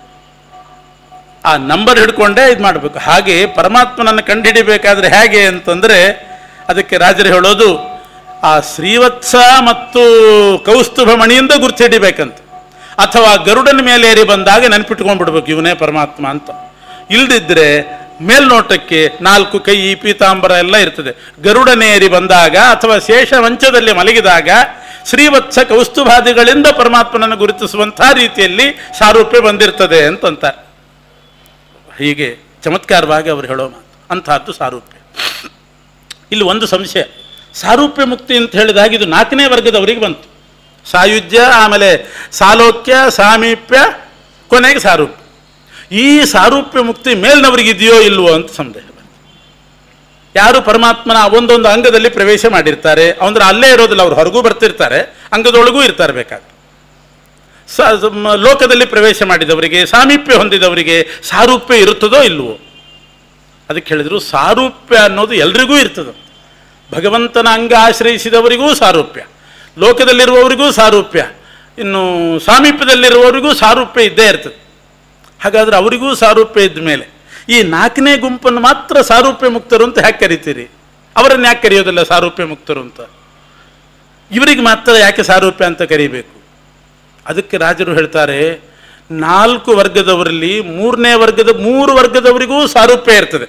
ಆ ನಂಬರ್ ಹಿಡ್ಕೊಂಡೇ ಇದು ಮಾಡಬೇಕು ಹಾಗೆ ಪರಮಾತ್ಮನನ್ನು ಕಂಡುಹಿಡಿಬೇಕಾದ್ರೆ ಹೇಗೆ ಅಂತಂದರೆ ಅದಕ್ಕೆ ರಾಜರು ಹೇಳೋದು ಆ ಶ್ರೀವತ್ಸ ಮತ್ತು ಕೌಸ್ತುಭ ಮಣಿಯಿಂದ ಗುರ್ತು ಹಿಡಿಬೇಕಂತ ಅಥವಾ ಗರುಡನ ಮೇಲೆ ಏರಿ ಬಂದಾಗ ನೆನ್ಪಿಟ್ಕೊಂಡ್ಬಿಡ್ಬೇಕು ಇವನೇ ಪರಮಾತ್ಮ ಅಂತ ಇಲ್ದಿದ್ರೆ ಮೇಲ್ನೋಟಕ್ಕೆ ನಾಲ್ಕು ಕೈ ಪೀತಾಂಬರ ಎಲ್ಲ ಇರ್ತದೆ ಗರುಡನೇರಿ ಬಂದಾಗ ಅಥವಾ ಶೇಷ ವಂಚದಲ್ಲಿ ಮಲಗಿದಾಗ ಶ್ರೀವತ್ಸ ಕೌಸ್ತುಭಾದಿಗಳಿಂದ ಪರಮಾತ್ಮನನ್ನು ಗುರುತಿಸುವಂಥ ರೀತಿಯಲ್ಲಿ ಸಾರೂಪ್ಯ ಬಂದಿರ್ತದೆ ಅಂತಂತಾರೆ ಹೀಗೆ ಚಮತ್ಕಾರವಾಗಿ ಅವರು ಹೇಳೋ ಮಾತು ಅಂಥದ್ದು ಸಾರೂಪ್ಯ ಇಲ್ಲಿ ಒಂದು ಸಂಶಯ ಸಾರೂಪ್ಯ ಮುಕ್ತಿ ಅಂತ ಹೇಳಿದಾಗ ಇದು ನಾಲ್ಕನೇ ವರ್ಗದವರಿಗೆ ಬಂತು ಸಾಯುಜ್ಯ ಆಮೇಲೆ ಸಾಲೋಕ್ಯ ಸಾಮೀಪ್ಯ ಕೊನೆಗೆ ಸಾರೂಪ್ಯ ಈ ಸಾರೂಪ್ಯ ಮುಕ್ತಿ ಮೇಲ್ನವರಿಗಿದೆಯೋ ಇಲ್ವೋ ಅಂತ ಸಂದೇಹ ಬಂತು. ಯಾರು ಪರಮಾತ್ಮನ ಒಂದೊಂದು ಅಂಗದಲ್ಲಿ ಪ್ರವೇಶ ಮಾಡಿರ್ತಾರೆ ಅಂದ್ರೆ ಅಲ್ಲೇ ಇರೋದಿಲ್ಲ ಅವ್ರು ಹೊರಗೂ ಬರ್ತಿರ್ತಾರೆ ಅಂಗದೊಳಗೂ ಇರ್ತಾರೆ ಬೇಕಾದ್ರೆ ಸ ಮ- ಲೋಕದಲ್ಲಿ ಪ್ರವೇಶ ಮಾಡಿದವರಿಗೆ ಸಾಮೀಪ್ಯ ಹೊಂದಿದವರಿಗೆ ಸಾರೂಪ್ಯ ಇರುತ್ತದೋ ಇಲ್ವೋ ಅದಕ್ಕೆ ಹೇಳಿದ್ರು ಸಾರೂಪ್ಯ ಅನ್ನೋದು ಎಲ್ರಿಗೂ ಇರ್ತದೆ ಭಗವಂತನ ಅಂಗ ಆಶ್ರಯಿಸಿದವರಿಗೂ ಸಾರೂಪ್ಯ ಲೋಕದಲ್ಲಿರುವವರಿಗೂ ಸಾರೂಪ್ಯ ಇನ್ನು ಸಾಮೀಪ್ಯದಲ್ಲಿರುವವರಿಗೂ ಸಾರೂಪ್ಯ ಇದ್ದೇ ಇರ್ತದೆ ಹಾಗಾದ್ರೆ ಅವರಿಗೂ ಸಾರೂಪ್ಯ ಇದ್ದ ಮೇಲೆ ಈ ನಾಲ್ಕನೇ ಗುಂಪನ್ನು ಮಾತ್ರ ಸಾರೂಪ್ಯ ಮುಕ್ತರು ಅಂತ ಯಾಕೆ ಕರಿತೀರಿ ಅವರನ್ನು ಯಾಕೆ ಕರೆಯೋದಿಲ್ಲ ಸಾರೂಪ್ಯ ಮುಕ್ತರು ಅಂತ ಇವರಿಗೆ ಮಾತ್ರ ಯಾಕೆ ಸಾರೂಪ್ಯ ಅಂತ ಕರಿಬೇಕು ಅದಕ್ಕೆ ರಾಜರು ಹೇಳ್ತಾರೆ ನಾಲ್ಕು ವರ್ಗದವರಲ್ಲಿ ಮೂರನೇ ವರ್ಗದ ಮೂರು ವರ್ಗದವರಿಗೂ ಸಾರೂಪ್ಯ ಇರ್ತದೆ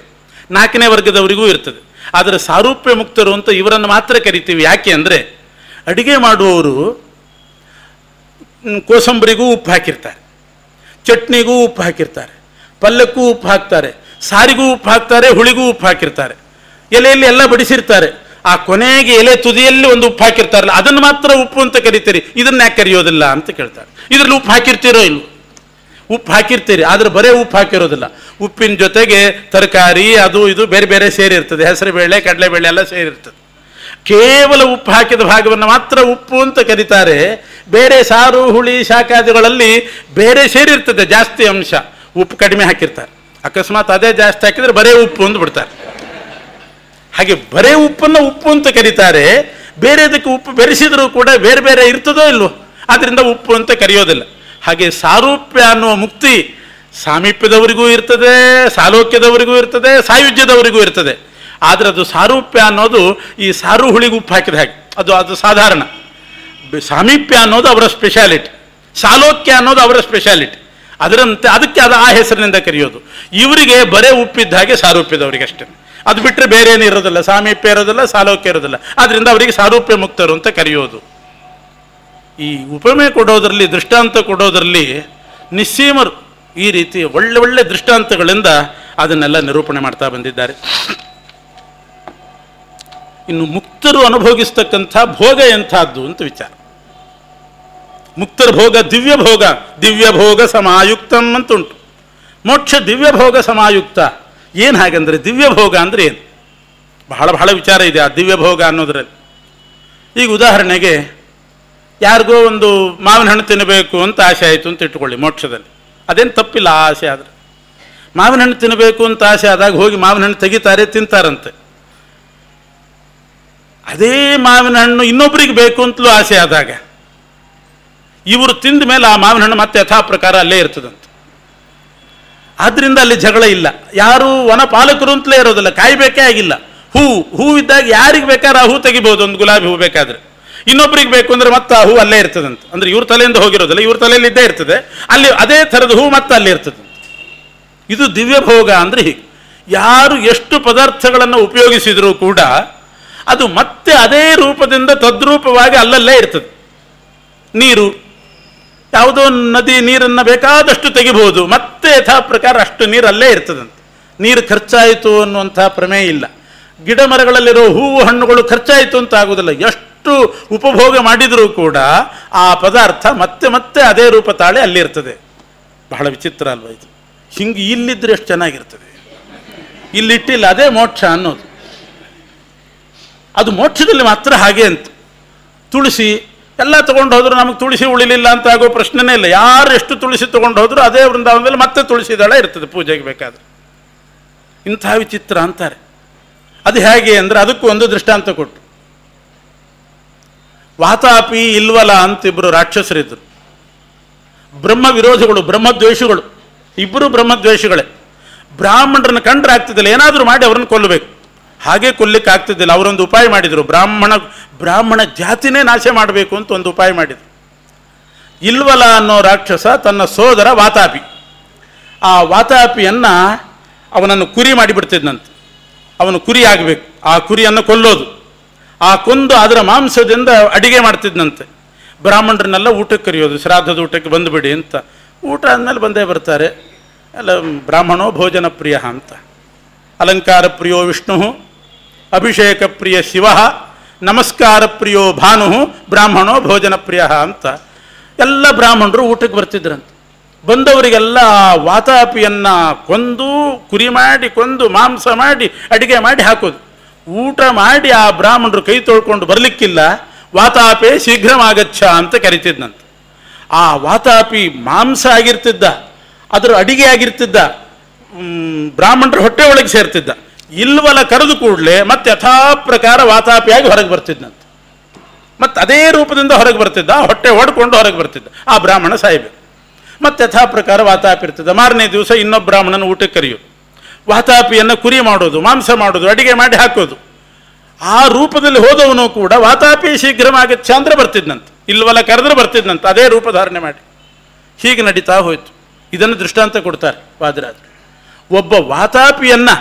ನಾಲ್ಕನೇ ವರ್ಗದವರಿಗೂ ಇರ್ತದೆ ಆದರೆ ಸಾರೂಪ್ಯ ಮುಕ್ತರು ಅಂತ ಇವರನ್ನು ಮಾತ್ರ ಕರಿತೀವಿ ಯಾಕೆ ಅಂದರೆ ಅಡಿಗೆ ಮಾಡುವವರು ಮ್, ಕೋಸಂಬರಿಗೂ ಉಪ್ಪು ಹಾಕಿರ್ತಾರೆ ಚಟ್ನಿಗೂ ಉಪ್ಪು ಹಾಕಿರ್ತಾರೆ ಪಲ್ಯಕ್ಕೂ ಉಪ್ಪು ಹಾಕ್ತಾರೆ ಸಾರಿಗೂ ಉಪ್ಪು ಹಾಕ್ತಾರೆ ಹುಳಿಗೂ ಉಪ್ಪು ಹಾಕಿರ್ತಾರೆ ಎಲೆಯಲ್ಲಿ ಎಲ್ಲ ಬಡಿಸಿರ್ತಾರೆ ಆ ಕೊನೆಗೆ ಎಲೆ ತುದಿಯಲ್ಲಿ ಒಂದು ಉಪ್ಪು ಹಾಕಿರ್ತಾರಲ್ಲ ಅದನ್ನು ಮಾತ್ರ ಉಪ್ಪು ಅಂತ ಕರಿತೀರಿ ಇದನ್ನ ಯಾಕೆ ಕರೆಯೋದಿಲ್ಲ ಅಂತ ಕೇಳ್ತಾರೆ ಇದರಲ್ಲಿ ಉಪ್ಪು ಹಾಕಿರ್ತೀರೋ ಇಲ್ವೋ ಉಪ್ಪು ಹಾಕಿರ್ತೀರಿ ಆದರೆ ಬರೇ ಉಪ್ಪು ಹಾಕಿರೋದಿಲ್ಲ ಉಪ್ಪಿನ ಜೊತೆಗೆ ತರಕಾರಿ ಅದು ಇದು ಬೇರೆ ಬೇರೆ ಸೇರಿರ್ತದೆ ಹೆಸರುಬೇಳೆ ಕಡಲೆಬೇಳೆ ಎಲ್ಲ ಸೇರಿರ್ತದೆ ಕೇವಲ ಉಪ್ಪು ಹಾಕಿದ ಭಾಗವನ್ನು ಮಾತ್ರ ಉಪ್ಪು ಅಂತ ಕರೀತಾರೆ ಬೇರೆ ಸಾರು ಹುಳಿ ಶಾಖಾದಿಗಳಲ್ಲಿ ಬೇರೆ ಸೇರಿರ್ತದೆ ಜಾಸ್ತಿ ಅಂಶ ಉಪ್ಪು ಕಡಿಮೆ ಹಾಕಿರ್ತಾರೆ ಅಕಸ್ಮಾತ್ ಅದೇ ಜಾಸ್ತಿ ಹಾಕಿದ್ರೆ ಬರೇ ಉಪ್ಪು ಅಂತ ಬಿಡ್ತಾರೆ ಹಾಗೆ ಬರೇ ಉಪ್ಪನ್ನು ಉಪ್ಪು ಅಂತ ಕರೀತಾರೆ ಬೇರೆದಕ್ಕೆ ಉಪ್ಪು ಬೆರೆಸಿದರೂ ಕೂಡ ಬೇರೆ ಬೇರೆ ಇರ್ತದೋ ಇಲ್ವೋ ಅದರಿಂದ ಉಪ್ಪು ಅಂತ ಕರೆಯೋದಿಲ್ಲ ಹಾಗೆ ಸಾರೂಪ್ಯ ಅನ್ನುವ ಮುಕ್ತಿ ಸಾಮೀಪ್ಯದವರಿಗೂ ಇರ್ತದೆ ಸಾಲೋಕ್ಯದವರಿಗೂ ಇರ್ತದೆ ಸಾಯುಜ್ಯದವರಿಗೂ ಇರ್ತದೆ ಆದರೆ ಅದು ಸಾರೂಪ್ಯ ಅನ್ನೋದು ಈ ಸಾರು ಹುಳಿಗೆ ಉಪ್ಪು ಹಾಕಿದ ಹಾಗೆ ಅದು ಅದು ಸಾಧಾರಣ ಬೆ- ಸಾಮೀಪ್ಯ ಅನ್ನೋದು ಅವರ ಸ್ಪೆಷಾಲಿಟಿ ಸಾಲೋಕ್ಯ ಅನ್ನೋದು ಅವರ ಸ್ಪೆಷಾಲಿಟಿ ಅದರಂತೆ ಅದಕ್ಕೆ ಅದು ಆ ಹೆಸರಿನಿಂದ ಕರೆಯೋದು ಇವರಿಗೆ ಬರೇ ಉಪ್ಪಿದ್ದ ಹಾಗೆ ಸಾರೂಪ್ಯದವರಿಗೆ ಅಷ್ಟೇ ಅದು ಬಿಟ್ಟರೆ ಬೇರೆ ಏನು ಇರೋದಿಲ್ಲ ಸಾಮೀಪ್ಯ ಇರೋದಿಲ್ಲ ಸಾಲೋಕ್ಯ ಇರೋದಿಲ್ಲ ಆದ್ದರಿಂದ ಅವರಿಗೆ ಸಾರೂಪ್ಯ ಮುಕ್ತರು ಅಂತ ಕರೆಯೋದು ಈ ಉಪಮೆ ಕೊಡೋದರಲ್ಲಿ ದೃಷ್ಟಾಂತ ಕೊಡೋದರಲ್ಲಿ ನಿಸ್ಸೀಮರು ಈ ರೀತಿ ಒಳ್ಳೆ ಒಳ್ಳೆ ದೃಷ್ಟಾಂತಗಳಿಂದ ಅದನ್ನೆಲ್ಲ ನಿರೂಪಣೆ ಮಾಡ್ತಾ ಬಂದಿದ್ದಾರೆ ಇನ್ನು ಮುಕ್ತರು ಅನುಭೋಗಿಸ್ತಕ್ಕಂಥ ಭೋಗ ಎಂಥದ್ದು ಅಂತ ವಿಚಾರ ಮುಕ್ತರ ಭೋಗ ದಿವ್ಯ ಭೋಗ ದಿವ್ಯ ಭೋಗ ಸಮಾಯುಕ್ತಂ ಅಂತ ಉಂಟು ಮೋಕ್ಷ ದಿವ್ಯ ಭೋಗ ಸಮಾಯುಕ್ತ ಏನು ಹಾಗಂದ್ರೆ ದಿವ್ಯ ಭೋಗ ಅಂದ್ರೆ ಏನು ಬಹಳ ಬಹಳ ವಿಚಾರ ಇದೆ ಆ ದಿವ್ಯ ಭೋಗ ಅನ್ನೋದ್ರಲ್ಲಿ ಈಗ ಉದಾಹರಣೆಗೆ ಯಾರಿಗೋ ಒಂದು ಮಾವಿನ ಹಣ್ಣು ತಿನ್ನಬೇಕು ಅಂತ ಆಸೆ ಆಯಿತು ಅಂತ ಇಟ್ಕೊಳ್ಳಿ ಮೋಕ್ಷದಲ್ಲಿ ಅದೇನು ತಪ್ಪಿಲ್ಲ ಆ ಆಸೆ ಆದರೆ ಮಾವಿನ ಹಣ್ಣು ತಿನ್ನಬೇಕು ಅಂತ ಆಸೆ ಆದಾಗ ಹೋಗಿ ಮಾವಿನ ಹಣ್ಣು ತೆಗಿತಾರೆ ತಿಂತಾರಂತೆ ಅದೇ ಮಾವಿನ ಹಣ್ಣು ಇನ್ನೊಬ್ಬರಿಗೆ ಬೇಕು ಅಂತಲೂ ಆಸೆ ಆದಾಗ ಇವರು ತಿಂದ ಮೇಲೆ ಆ ಮಾವಿನ ಹಣ್ಣು ಮತ್ತೆ ಯಥಾ ಪ್ರಕಾರ ಅಲ್ಲೇ ಇರ್ತದಂತೆ ಆದ್ರಿಂದ ಅಲ್ಲಿ ಜಗಳ ಇಲ್ಲ ಯಾರು ವನಪಾಲಕರು ಅಂತಲೇ ಇರೋದಿಲ್ಲ ಕಾಯ್ಬೇಕೇ ಆಗಿಲ್ಲ ಹೂ ಹೂ ಇದ್ದಾಗ ಯಾರಿಗೆ ಬೇಕಾದ್ರೆ ಆ ಹೂ ತೆಗಿಬಹುದು ಒಂದು ಗುಲಾಬಿ ಹೂ ಬೇಕಾದ್ರೆ ಇನ್ನೊಬ್ರಿಗೆ ಬೇಕು ಅಂದ್ರೆ ಮತ್ತೆ ಆ ಹೂ ಅಲ್ಲೇ ಇರ್ತದಂತೆ ಅಂದ್ರೆ ಇವ್ರ ತಲೆಯಿಂದ ಹೋಗಿರೋದಿಲ್ಲ ಇವ್ರ ತಲೆಯಲ್ಲಿ ಇದ್ದೇ ಇರ್ತದೆ ಅಲ್ಲಿ ಅದೇ ಥರದ ಹೂ ಮತ್ತೆ ಅಲ್ಲಿ ಇರ್ತದೆ ಇದು ದಿವ್ಯ ಭೋಗ ಅಂದ್ರೆ ಹೀಗೆ ಯಾರು ಎಷ್ಟು ಪದಾರ್ಥಗಳನ್ನು ಉಪಯೋಗಿಸಿದರೂ ಕೂಡ ಅದು ಮತ್ತೆ ಅದೇ ರೂಪದಿಂದ ತದ್ರೂಪವಾಗಿ ಅಲ್ಲಲ್ಲೇ ಇರ್ತದೆ ನೀರು ಯಾವುದೋ ನದಿ ನೀರನ್ನು ಬೇಕಾದಷ್ಟು ತೆಗಿಬಹುದು ಮತ್ತೆ ಯಥಾ ಪ್ರಕಾರ ಅಷ್ಟು ನೀರು ಅಲ್ಲೇ ಇರ್ತದಂತೆ ನೀರು ಖರ್ಚಾಯಿತು ಅನ್ನುವಂಥ ಪ್ರಮೇಯ ಇಲ್ಲ ಗಿಡ ಮರಗಳಲ್ಲಿರೋ ಹೂವು ಹಣ್ಣುಗಳು ಖರ್ಚಾಯಿತು ಅಂತ ಆಗುವುದಿಲ್ಲ ಎಷ್ಟು ಉಪಭೋಗ ಮಾಡಿದರೂ ಕೂಡ ಆ ಪದಾರ್ಥ ಮತ್ತೆ ಮತ್ತೆ ಅದೇ ರೂಪ ತಾಳೆ ಅಲ್ಲಿರ್ತದೆ ಬಹಳ ವಿಚಿತ್ರ ಅಲ್ವಾ ಇದು ಹಿಂಗೆ ಇಲ್ಲಿದ್ರೆ ಎಷ್ಟು ಚೆನ್ನಾಗಿರ್ತದೆ ಇಲ್ಲಿಟ್ಟಿಲ್ಲ ಅದೇ ಮೋಕ್ಷ ಅನ್ನೋದು ಅದು ಮೋಕ್ಷದಲ್ಲಿ ಮಾತ್ರ ಹಾಗೆ ಅಂತ ತುಳಸಿ ಎಲ್ಲ ತಗೊಂಡು ಹೋದ್ರು ನಮಗೆ ತುಳಸಿ ಉಳಿಲಿಲ್ಲ ಅಂತ ಆಗೋ ಪ್ರಶ್ನೆನೇ ಇಲ್ಲ ಯಾರು ಎಷ್ಟು ತುಳಸಿ ತಗೊಂಡು ಹೋದ್ರು ಅದೇ ವೃಂದಾವನದಲ್ಲಿ ಮತ್ತೆ ತುಳಸಿ ದಳ ಇರ್ತದೆ ಪೂಜೆಗೆ ಬೇಕಾದ್ರೆ ಇಂಥ ವಿಚಿತ್ರ ಅಂತಾರೆ ಅದು ಹೇಗೆ ಅಂದರೆ ಅದಕ್ಕೂ ಒಂದು ದೃಷ್ಟಾಂತ ಕೊಟ್ಟು ವಾತಾಪಿ ಇಲ್ವಲ ಅಂತ ಇಬ್ಬರು ರಾಕ್ಷಸರಿದ್ದರು ಬ್ರಹ್ಮ ವಿರೋಧಿಗಳು ಬ್ರಹ್ಮದ್ವೇಷಿಗಳು ಇಬ್ಬರು ಬ್ರಹ್ಮದ್ವೇಷಿಗಳೇ ಬ್ರಾಹ್ಮಣರನ್ನು ಕಂಡ್ರೆ ಆಗ್ತಿದ್ದಿಲ್ಲ ಏನಾದರೂ ಮಾಡಿ ಅವರನ್ನು ಕೊಲ್ಲಬೇಕು ಹಾಗೆ ಕೊಲ್ಲಿಕ್ಕೆ ಆಗ್ತಿದ್ದಿಲ್ಲ ಅವರೊಂದು ಉಪಾಯ ಮಾಡಿದರು ಬ್ರಾಹ್ಮಣ ಬ್ರಾಹ್ಮಣ ಜಾತಿನೇ ನಾಶ ಮಾಡಬೇಕು ಅಂತ ಒಂದು ಉಪಾಯ ಮಾಡಿದರು ಇಲ್ವಲ ಅನ್ನೋ ರಾಕ್ಷಸ ತನ್ನ ಸೋದರ ವಾತಾಪಿ ಆ ವಾತಾಪಿಯನ್ನು ಅವನನ್ನು ಕುರಿ ಮಾಡಿಬಿಡ್ತಿದ್ನಂತೆ ಅವನು ಕುರಿ ಆಗಬೇಕು ಆ ಕುರಿಯನ್ನು ಕೊಲ್ಲೋದು ಆ ಕೊಂದು ಅದರ ಮಾಂಸದಿಂದ ಅಡಿಗೆ ಮಾಡ್ತಿದ್ನಂತೆ ಬ್ರಾಹ್ಮಣರನ್ನೆಲ್ಲ ಊಟಕ್ಕೆ ಕರೆಯೋದು ಶ್ರಾದ್ದದ ಊಟಕ್ಕೆ ಬಂದುಬಿಡಿ ಅಂತ ಊಟ ಆದಮೇಲೆ ಬಂದೇ ಬರ್ತಾರೆ ಎಲ್ಲ ಬ್ರಾಹ್ಮಣೋ ಭೋಜನ ಪ್ರಿಯ ಅಂತ ಅಲಂಕಾರ ಪ್ರಿಯೋ ವಿಷ್ಣು ಅಭಿಷೇಕ ಪ್ರಿಯ ಶಿವ ನಮಸ್ಕಾರ ಪ್ರಿಯೋ ಭಾನು ಬ್ರಾಹ್ಮಣೋ ಭೋಜನ ಪ್ರಿಯ ಅಂತ ಎಲ್ಲ ಬ್ರಾಹ್ಮಣರು ಊಟಕ್ಕೆ ಬರ್ತಿದ್ರಂತೆ ಬಂದವರಿಗೆಲ್ಲ ಆ ವಾತಾಪಿಯನ್ನು ಕೊಂದು ಕುರಿ ಮಾಡಿ ಕೊಂದು ಮಾಂಸ ಮಾಡಿ ಅಡಿಗೆ ಮಾಡಿ ಹಾಕೋದು ಊಟ ಮಾಡಿ ಆ ಬ್ರಾಹ್ಮಣರು ಕೈ ತೊಳ್ಕೊಂಡು ಬರಲಿಕ್ಕಿಲ್ಲ ವಾತಾಪೆ ಶೀಘ್ರಮಾಗಚ್ಚ ಅಂತ ಕರಿತಿದ್ನಂತೆ ಆ ವಾತಾಪಿ ಮಾಂಸ ಆಗಿರ್ತಿದ್ದ ಅದರ ಅಡಿಗೆ ಆಗಿರ್ತಿದ್ದ ಮ್, ಬ್ರಾಹ್ಮಣರ ಹೊಟ್ಟೆ ಒಳಗೆ ಸೇರ್ತಿದ್ದ ಇಲ್ವಲ ಕರೆದು ಕೂಡಲೇ ಮತ್ತೆ ಯಥಾ ಪ್ರಕಾರ ವಾತಾಪಿಯಾಗಿ ಹೊರಗೆ ಬರ್ತಿದ್ನಂತೆ ಮತ್ತೆ ಅದೇ ರೂಪದಿಂದ ಹೊರಗೆ ಬರ್ತಿದ್ದ ಆ ಹೊಟ್ಟೆ ಹೊಡ್ಕೊಂಡು ಹೊರಗೆ ಬರ್ತಿದ್ದ ಆ ಬ್ರಾಹ್ಮಣ ಸಾಯ್ಬೇಕು ಮತ್ತೆ ಯಥಾ ಪ್ರಕಾರ ವಾತಾಪಿ ಇರ್ತಿದ್ದ ಮಾರನೇ ದಿವಸ ಇನ್ನೊಬ್ಬ ಬ್ರಾಹ್ಮಣನ ಊಟಕ್ಕೆ ಕರೆಯೋದು ವಾತಾಪಿಯನ್ನು ಕುರಿ ಮಾಡೋದು ಮಾಂಸ ಮಾಡೋದು ಅಡಿಗೆ ಮಾಡಿ ಹಾಕೋದು ಆ ರೂಪದಲ್ಲಿ ಹೋದವನು ಕೂಡ ವಾತಾಪಿ ಶೀಘ್ರಮಾಗಚ್ಚ ಅಂದ್ರೆ ಬರ್ತಿದ್ನಂತೆ ಇಲ್ವಲ್ಲ ಕರೆದ್ರೆ ಬರ್ತಿದ್ನಂತೆ ಅದೇ ರೂಪ ಧಾರಣೆ ಮಾಡಿ ಹೀಗೆ ನಡೀತಾ ಹೋಯ್ತು ಇದನ್ನು ದೃಷ್ಟಾಂತ ಕೊಡ್ತಾರೆ ವಾದರಾಜರು ಒಬ್ಬ ವಾತಾಪಿಯನ್ನ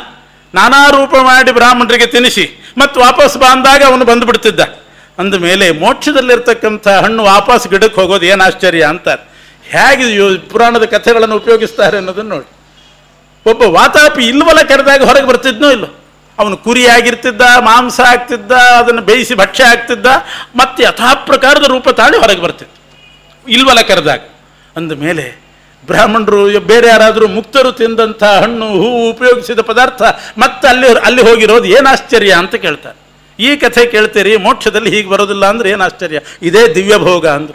ನಾನಾ ರೂಪ ಮಾಡಿ ಬ್ರಾಹ್ಮಣರಿಗೆ ತಿನ್ನಿಸಿ ಮತ್ತು ವಾಪಸ್ ಬಂದಾಗ ಅವನು ಬಂದುಬಿಡ್ತಿದ್ದ ಅಂದ ಮೇಲೆ ಮೋಕ್ಷದಲ್ಲಿರ್ತಕ್ಕಂಥ ಹಣ್ಣು ವಾಪಸ್ ಗಿಡಕ್ಕೆ ಹೋಗೋದು ಏನು ಆಶ್ಚರ್ಯ ಅಂತಾರೆ ಹೇಗೆ ಇವು ಪುರಾಣದ ಕಥೆಗಳನ್ನು ಉಪಯೋಗಿಸ್ತಾರೆ ಅನ್ನೋದನ್ನು ನೋಡಿ ಒಬ್ಬ ವಾತಾಪಿ ಇಲ್ವಲ್ಲ ಕರೆದಾಗ ಹೊರಗೆ ಬರ್ತಿದ್ನೋ ಇಲ್ಲೋ ಅವನು ಕುರಿ ಆಗಿರ್ತಿದ್ದ ಮಾಂಸ ಆಗ್ತಿದ್ದ ಅದನ್ನು ಬೇಯಿಸಿ ಭಕ್ಷ್ಯ ಆಗ್ತಿದ್ದ ಮತ್ತೆ ಯಥಾ ಪ್ರಕಾರದ ರೂಪ ತಾಳಿ ಹೊರಗೆ ಬರ್ತಿದ್ದ ಇಲ್ವಲ್ಲ ಕರೆದಾಗ ಅಂದ ಮೇಲೆ ಬ್ರಾಹ್ಮಣರು ಬೇರೆ ಯಾರಾದರೂ ಮುಕ್ತರು ತಿಂದಂಥ ಹಣ್ಣು ಹೂವು ಉಪಯೋಗಿಸಿದ ಪದಾರ್ಥ ಮತ್ತೆ ಅಲ್ಲಿ ಅಲ್ಲಿ ಹೋಗಿರೋದು ಏನು ಆಶ್ಚರ್ಯ ಅಂತ ಕೇಳ್ತಾರೆ ಈ ಕಥೆ ಕೇಳ್ತೀರಿ ಮೋಕ್ಷದಲ್ಲಿ ಹೀಗೆ ಬರೋದಿಲ್ಲ ಅಂದ್ರೆ ಏನು ಆಶ್ಚರ್ಯ ಇದೇ ದಿವ್ಯ ಭೋಗ ಅಂದರು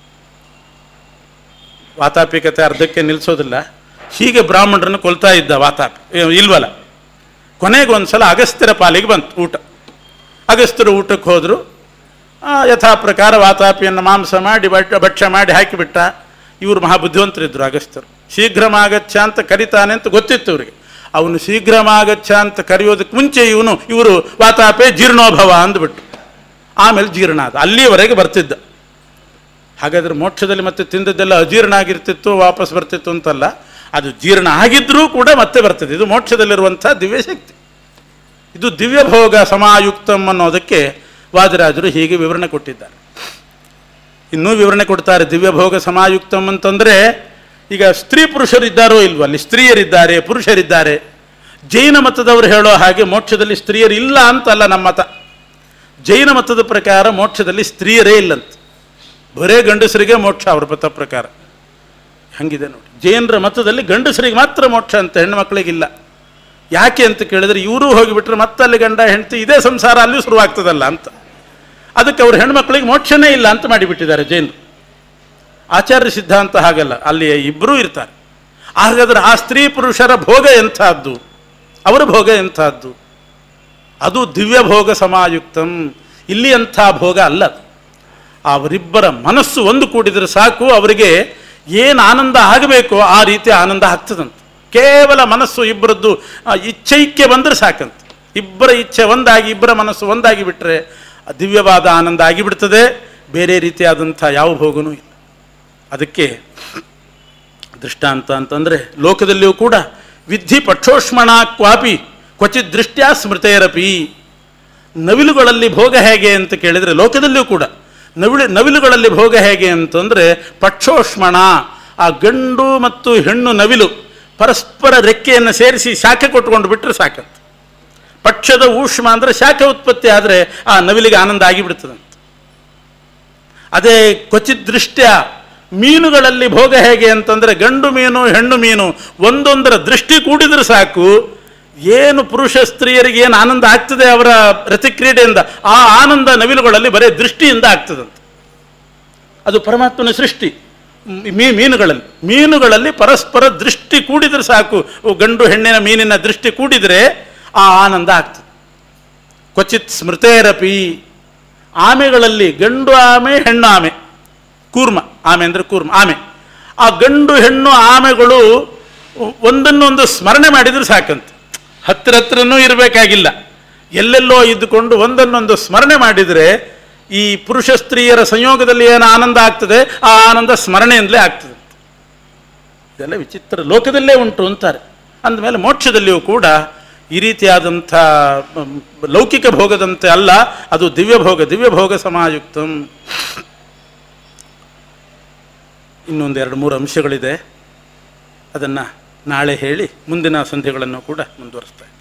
ವಾತಾಪಿ ಕಥೆ ಅರ್ಧಕ್ಕೆ ನಿಲ್ಲಿಸೋದಿಲ್ಲ ಹೀಗೆ ಬ್ರಾಹ್ಮಣರನ್ನು ಕೊಲ್ತಾ ಇದ್ದ ವಾತಾಪಿ ಏ, ಇಲ್ವಲ್ಲ ಕೊನೆಗೆ ಒಂದ್ಸಲ ಅಗಸ್ತ್ಯರ ಪಾಲಿಗೆ ಬಂತು ಊಟ ಅಗಸ್ತ್ಯರು ಊಟಕ್ಕೆ ಹೋದರು ಯಥಾ ಪ್ರಕಾರ ವಾತಾಪಿಯನ್ನು ಮಾಂಸ ಮಾಡಿ ಬಟ್ ಭಕ್ಷ್ಯ ಮಾಡಿ ಹಾಕಿಬಿಟ್ಟ ಇವರು ಮಹಾಬುದ್ಧಿವಂತರಿದ್ದರು ಅಗಸ್ತ್ಯರು ಶೀಘ್ರಮಾಗಚ್ಚ ಅಂತ ಕರಿತಾನೆ ಅಂತ ಗೊತ್ತಿತ್ತು ಇವರಿಗೆ ಅವನು ಶೀಘ್ರಮಾಗಚ್ಚ ಅಂತ ಕರೆಯೋದಕ್ಕೆ ಮುಂಚೆ ಇವನು ಇವರು ವಾತಾಪೆ ಜೀರ್ಣೋಭವ ಅಂದ್ಬಿಟ್ಟು ಆಮೇಲೆ ಜೀರ್ಣ ಆದ ಅಲ್ಲಿಯವರೆಗೆ ಬರ್ತಿದ್ದ ಹಾಗಾದ್ರೆ ಮೋಕ್ಷದಲ್ಲಿ ಮತ್ತೆ ತಿಂದದ್ದೆಲ್ಲ ಅಜೀರ್ಣ ಆಗಿರ್ತಿತ್ತು ವಾಪಸ್ ಬರ್ತಿತ್ತು ಅಂತಲ್ಲ ಅದು ಜೀರ್ಣ ಆಗಿದ್ರೂ ಕೂಡ ಮತ್ತೆ ಬರ್ತದೆ ಇದು ಮೋಕ್ಷದಲ್ಲಿರುವಂಥ ದಿವ್ಯ ಶಕ್ತಿ ಇದು ದಿವ್ಯ ಭೋಗ ಸಮಾಯುಕ್ತಂ ಅನ್ನೋದಕ್ಕೆ ವಾದಿರಾಜರು ಹೀಗೆ ವಿವರಣೆ ಕೊಟ್ಟಿದ್ದಾರೆ ಇನ್ನೂ ವಿವರಣೆ ಕೊಡ್ತಾರೆ ದಿವ್ಯ ಭೋಗ ಸಮಾಯುಕ್ತಂ ಅಂತಂದರೆ ಈಗ ಸ್ತ್ರೀ ಪುರುಷರಿದ್ದಾರೋ ಇಲ್ವೋ ಅಲ್ಲಿ ಸ್ತ್ರೀಯರಿದ್ದಾರೆ ಪುರುಷರಿದ್ದಾರೆ ಜೈನ ಮತದವರು ಹೇಳೋ ಹಾಗೆ ಮೋಕ್ಷದಲ್ಲಿ ಸ್ತ್ರೀಯರು ಇಲ್ಲ ಅಂತಲ್ಲ ನಮ್ಮ ಮತ ಜೈನ ಮತದ ಪ್ರಕಾರ ಮೋಕ್ಷದಲ್ಲಿ ಸ್ತ್ರೀಯರೇ ಇಲ್ಲಂತ ಬರೇ ಗಂಡಸರಿಗೆ ಮೋಕ್ಷ ಅವ್ರ ಮತ ಪ್ರಕಾರ ಹಂಗಿದೆ ನೋಡಿ ಜೈನರ ಮತದಲ್ಲಿ ಗಂಡಸರಿಗೆ ಮಾತ್ರ ಮೋಕ್ಷ ಅಂತ ಹೆಣ್ಣು ಮಕ್ಕಳಿಗಿಲ್ಲ ಯಾಕೆ ಅಂತ ಕೇಳಿದ್ರೆ ಇವರು ಹೋಗಿಬಿಟ್ರೆ ಮತ್ತೆ ಅಲ್ಲಿ ಗಂಡ ಹೆಂಡತಿ ಇದೇ ಸಂಸಾರ ಅಲ್ಲಿ ಶುರುವಾಗ್ತದಲ್ಲ ಅಂತ ಅದಕ್ಕೆ ಅವ್ರ ಹೆಣ್ಮಕ್ಳಿಗೆ ಮೋಕ್ಷನೇ ಇಲ್ಲ ಅಂತ ಮಾಡಿಬಿಟ್ಟಿದ್ದಾರೆ ಜೈನರು ಆಚಾರ್ಯ ಸಿದ್ಧಾಂತ ಹಾಗಲ್ಲ ಅಲ್ಲಿ ಇಬ್ಬರೂ ಇರ್ತಾರೆ ಹಾಗಾದ್ರೆ ಆ ಸ್ತ್ರೀ ಪುರುಷರ ಭೋಗ ಎಂಥದ್ದು ಅವರ ಭೋಗ ಎಂಥದ್ದು ಅದು ದಿವ್ಯ ಭೋಗ ಸಮಾಯುಕ್ತಂ ಇಲ್ಲಿ ಅಂಥ ಭೋಗ ಅಲ್ಲ ಅದು. ಅವರಿಬ್ಬರ ಮನಸ್ಸು ಒಂದು ಕೂಡಿದರೆ ಸಾಕು ಅವರಿಗೆ ಏನು ಆನಂದ ಆಗಬೇಕೋ ಆ ರೀತಿ ಆನಂದ ಆಗ್ತದಂತೆ ಕೇವಲ ಮನಸ್ಸು ಇಬ್ಬರದ್ದು ಆ, ಇಚ್ಛೈಕ್ಯ ಬಂದರೆ ಸಾಕಂತ ಇಬ್ಬರ ಇಚ್ಛೆ ಒಂದಾಗಿ ಇಬ್ಬರ ಮನಸ್ಸು ಒಂದಾಗಿ ಬಿಟ್ಟರೆ ದಿವ್ಯವಾದ ಆನಂದ ಆಗಿಬಿಡ್ತದೆ ಬೇರೆ ರೀತಿಯಾದಂಥ ಯಾವ ಭೋಗನೂ ಇಲ್ಲ ಅದಕ್ಕೆ ದೃಷ್ಟಾಂತ ಅಂತಂದರೆ ಲೋಕದಲ್ಲಿಯೂ ಕೂಡ ವಿಧಿ ಪಕ್ಷೋಷ್ಮಣ ಕ್ವಾಪಿ ಕ್ವಚಿತ್ ದೃಷ್ಟ್ಯಾ ಸ್ಮೃತೇರಪಿ ನವಿಲುಗಳಲ್ಲಿ ಭೋಗ ಹೇಗೆ ಅಂತ ಕೇಳಿದರೆ ಲೋಕದಲ್ಲಿಯೂ ಕೂಡ ನವಿಲು ನವಿಲುಗಳಲ್ಲಿ ಭೋಗ ಹೇಗೆ ಅಂತಂದರೆ ಪಕ್ಷೋಷ್ಮಣ ಆ ಗಂಡು ಮತ್ತು ಹೆಣ್ಣು ನವಿಲು ಪರಸ್ಪರ ರೆಕ್ಕೆಯನ್ನು ಸೇರಿಸಿ ಶಾಖೆ ಕೊಟ್ಕೊಂಡು ಬಿಟ್ಟರೆ ಸಾಕಂತ ಪಕ್ಷದ ಊಷ್ಮ ಅಂದರೆ ಶಾಖೆ ಉತ್ಪತ್ತಿ ಆದರೆ ಆ ನವಿಲಿಗೆ ಆನಂದ ಆಗಿಬಿಡ್ತದಂತ ಅದೇ ಕ್ವಚಿತ್ ದೃಷ್ಟ್ಯ ಮೀನುಗಳಲ್ಲಿ ಭೋಗ ಹೇಗೆ ಅಂತಂದರೆ ಗಂಡು ಮೀನು ಹೆಣ್ಣು ಮೀನು ಒಂದೊಂದರ ದೃಷ್ಟಿ ಕೂಡಿದ್ರೆ ಸಾಕು ಏನು ಪುರುಷ ಸ್ತ್ರೀಯರಿಗೆ ಏನು ಆನಂದ ಆಗ್ತದೆ ಅವರ ರತಿಕ್ರೀಡೆಯಿಂದ ಆ ಆನಂದ ನವಿಲುಗಳಲ್ಲಿ ಬರೀ ದೃಷ್ಟಿಯಿಂದ ಆಗ್ತದಂತೆ ಅದು ಪರಮಾತ್ಮನ ಸೃಷ್ಟಿ ಮೀ ಮೀನುಗಳಲ್ಲಿ ಮೀನುಗಳಲ್ಲಿ ಪರಸ್ಪರ ದೃಷ್ಟಿ ಕೂಡಿದ್ರೆ ಸಾಕು ಗಂಡು ಹೆಣ್ಣಿನ ಮೀನಿನ ದೃಷ್ಟಿ ಕೂಡಿದರೆ ಆ ಆನಂದ ಆಗ್ತದೆ ಕ್ವಚಿತ್ ಸ್ಮೃತೇರಪಿ ಆಮೆಗಳಲ್ಲಿ ಗಂಡು ಆಮೆ ಹೆಣ್ಣು ಆಮೆ ಕೂರ್ಮ ಆಮೆ ಅಂದರೆ ಕೂರ್ಮ ಆಮೆ ಆ ಗಂಡು ಹೆಣ್ಣು ಆಮೆಗಳು ಒಂದನ್ನೊಂದು ಸ್ಮರಣೆ ಮಾಡಿದ್ರೆ ಸಾಕಂತ ಹತ್ತಿರ ಹತ್ರನೂ ಇರಬೇಕಾಗಿಲ್ಲ ಎಲ್ಲೆಲ್ಲೋ ಇದ್ದುಕೊಂಡು ಒಂದನ್ನೊಂದು ಸ್ಮರಣೆ ಮಾಡಿದರೆ ಈ ಪುರುಷ ಸ್ತ್ರೀಯರ ಸಂಯೋಗದಲ್ಲಿ ಏನು ಆನಂದ ಆಗ್ತದೆ ಆ ಆನಂದ ಸ್ಮರಣೆಯಿಂದಲೇ ಆಗ್ತದೆ ಇದೆಲ್ಲ ವಿಚಿತ್ರ ಲೋಕದಲ್ಲೇ ಉಂಟು ಅಂತಾರೆ ಅಂದಮೇಲೆ ಮೋಕ್ಷದಲ್ಲಿಯೂ ಕೂಡ ಈ ರೀತಿಯಾದಂಥ ಮ್, ಲೌಕಿಕ ಭೋಗದಂತೆ ಅಲ್ಲ ಅದು ದಿವ್ಯ ಭೋಗ ದಿವ್ಯ ಭೋಗ ಸಮಾಯುಕ್ತಂ ಇನ್ನೊಂದು ಎರಡು ಮೂರು ಅಂಶಗಳಿದೆ ಅದನ್ನು ನಾಳೆ ಹೇಳಿ ಮುಂದಿನ ಸಂಧಿಗಳನ್ನು ಕೂಡ ಮುಂದುವರಿಸ್ತೇವೆ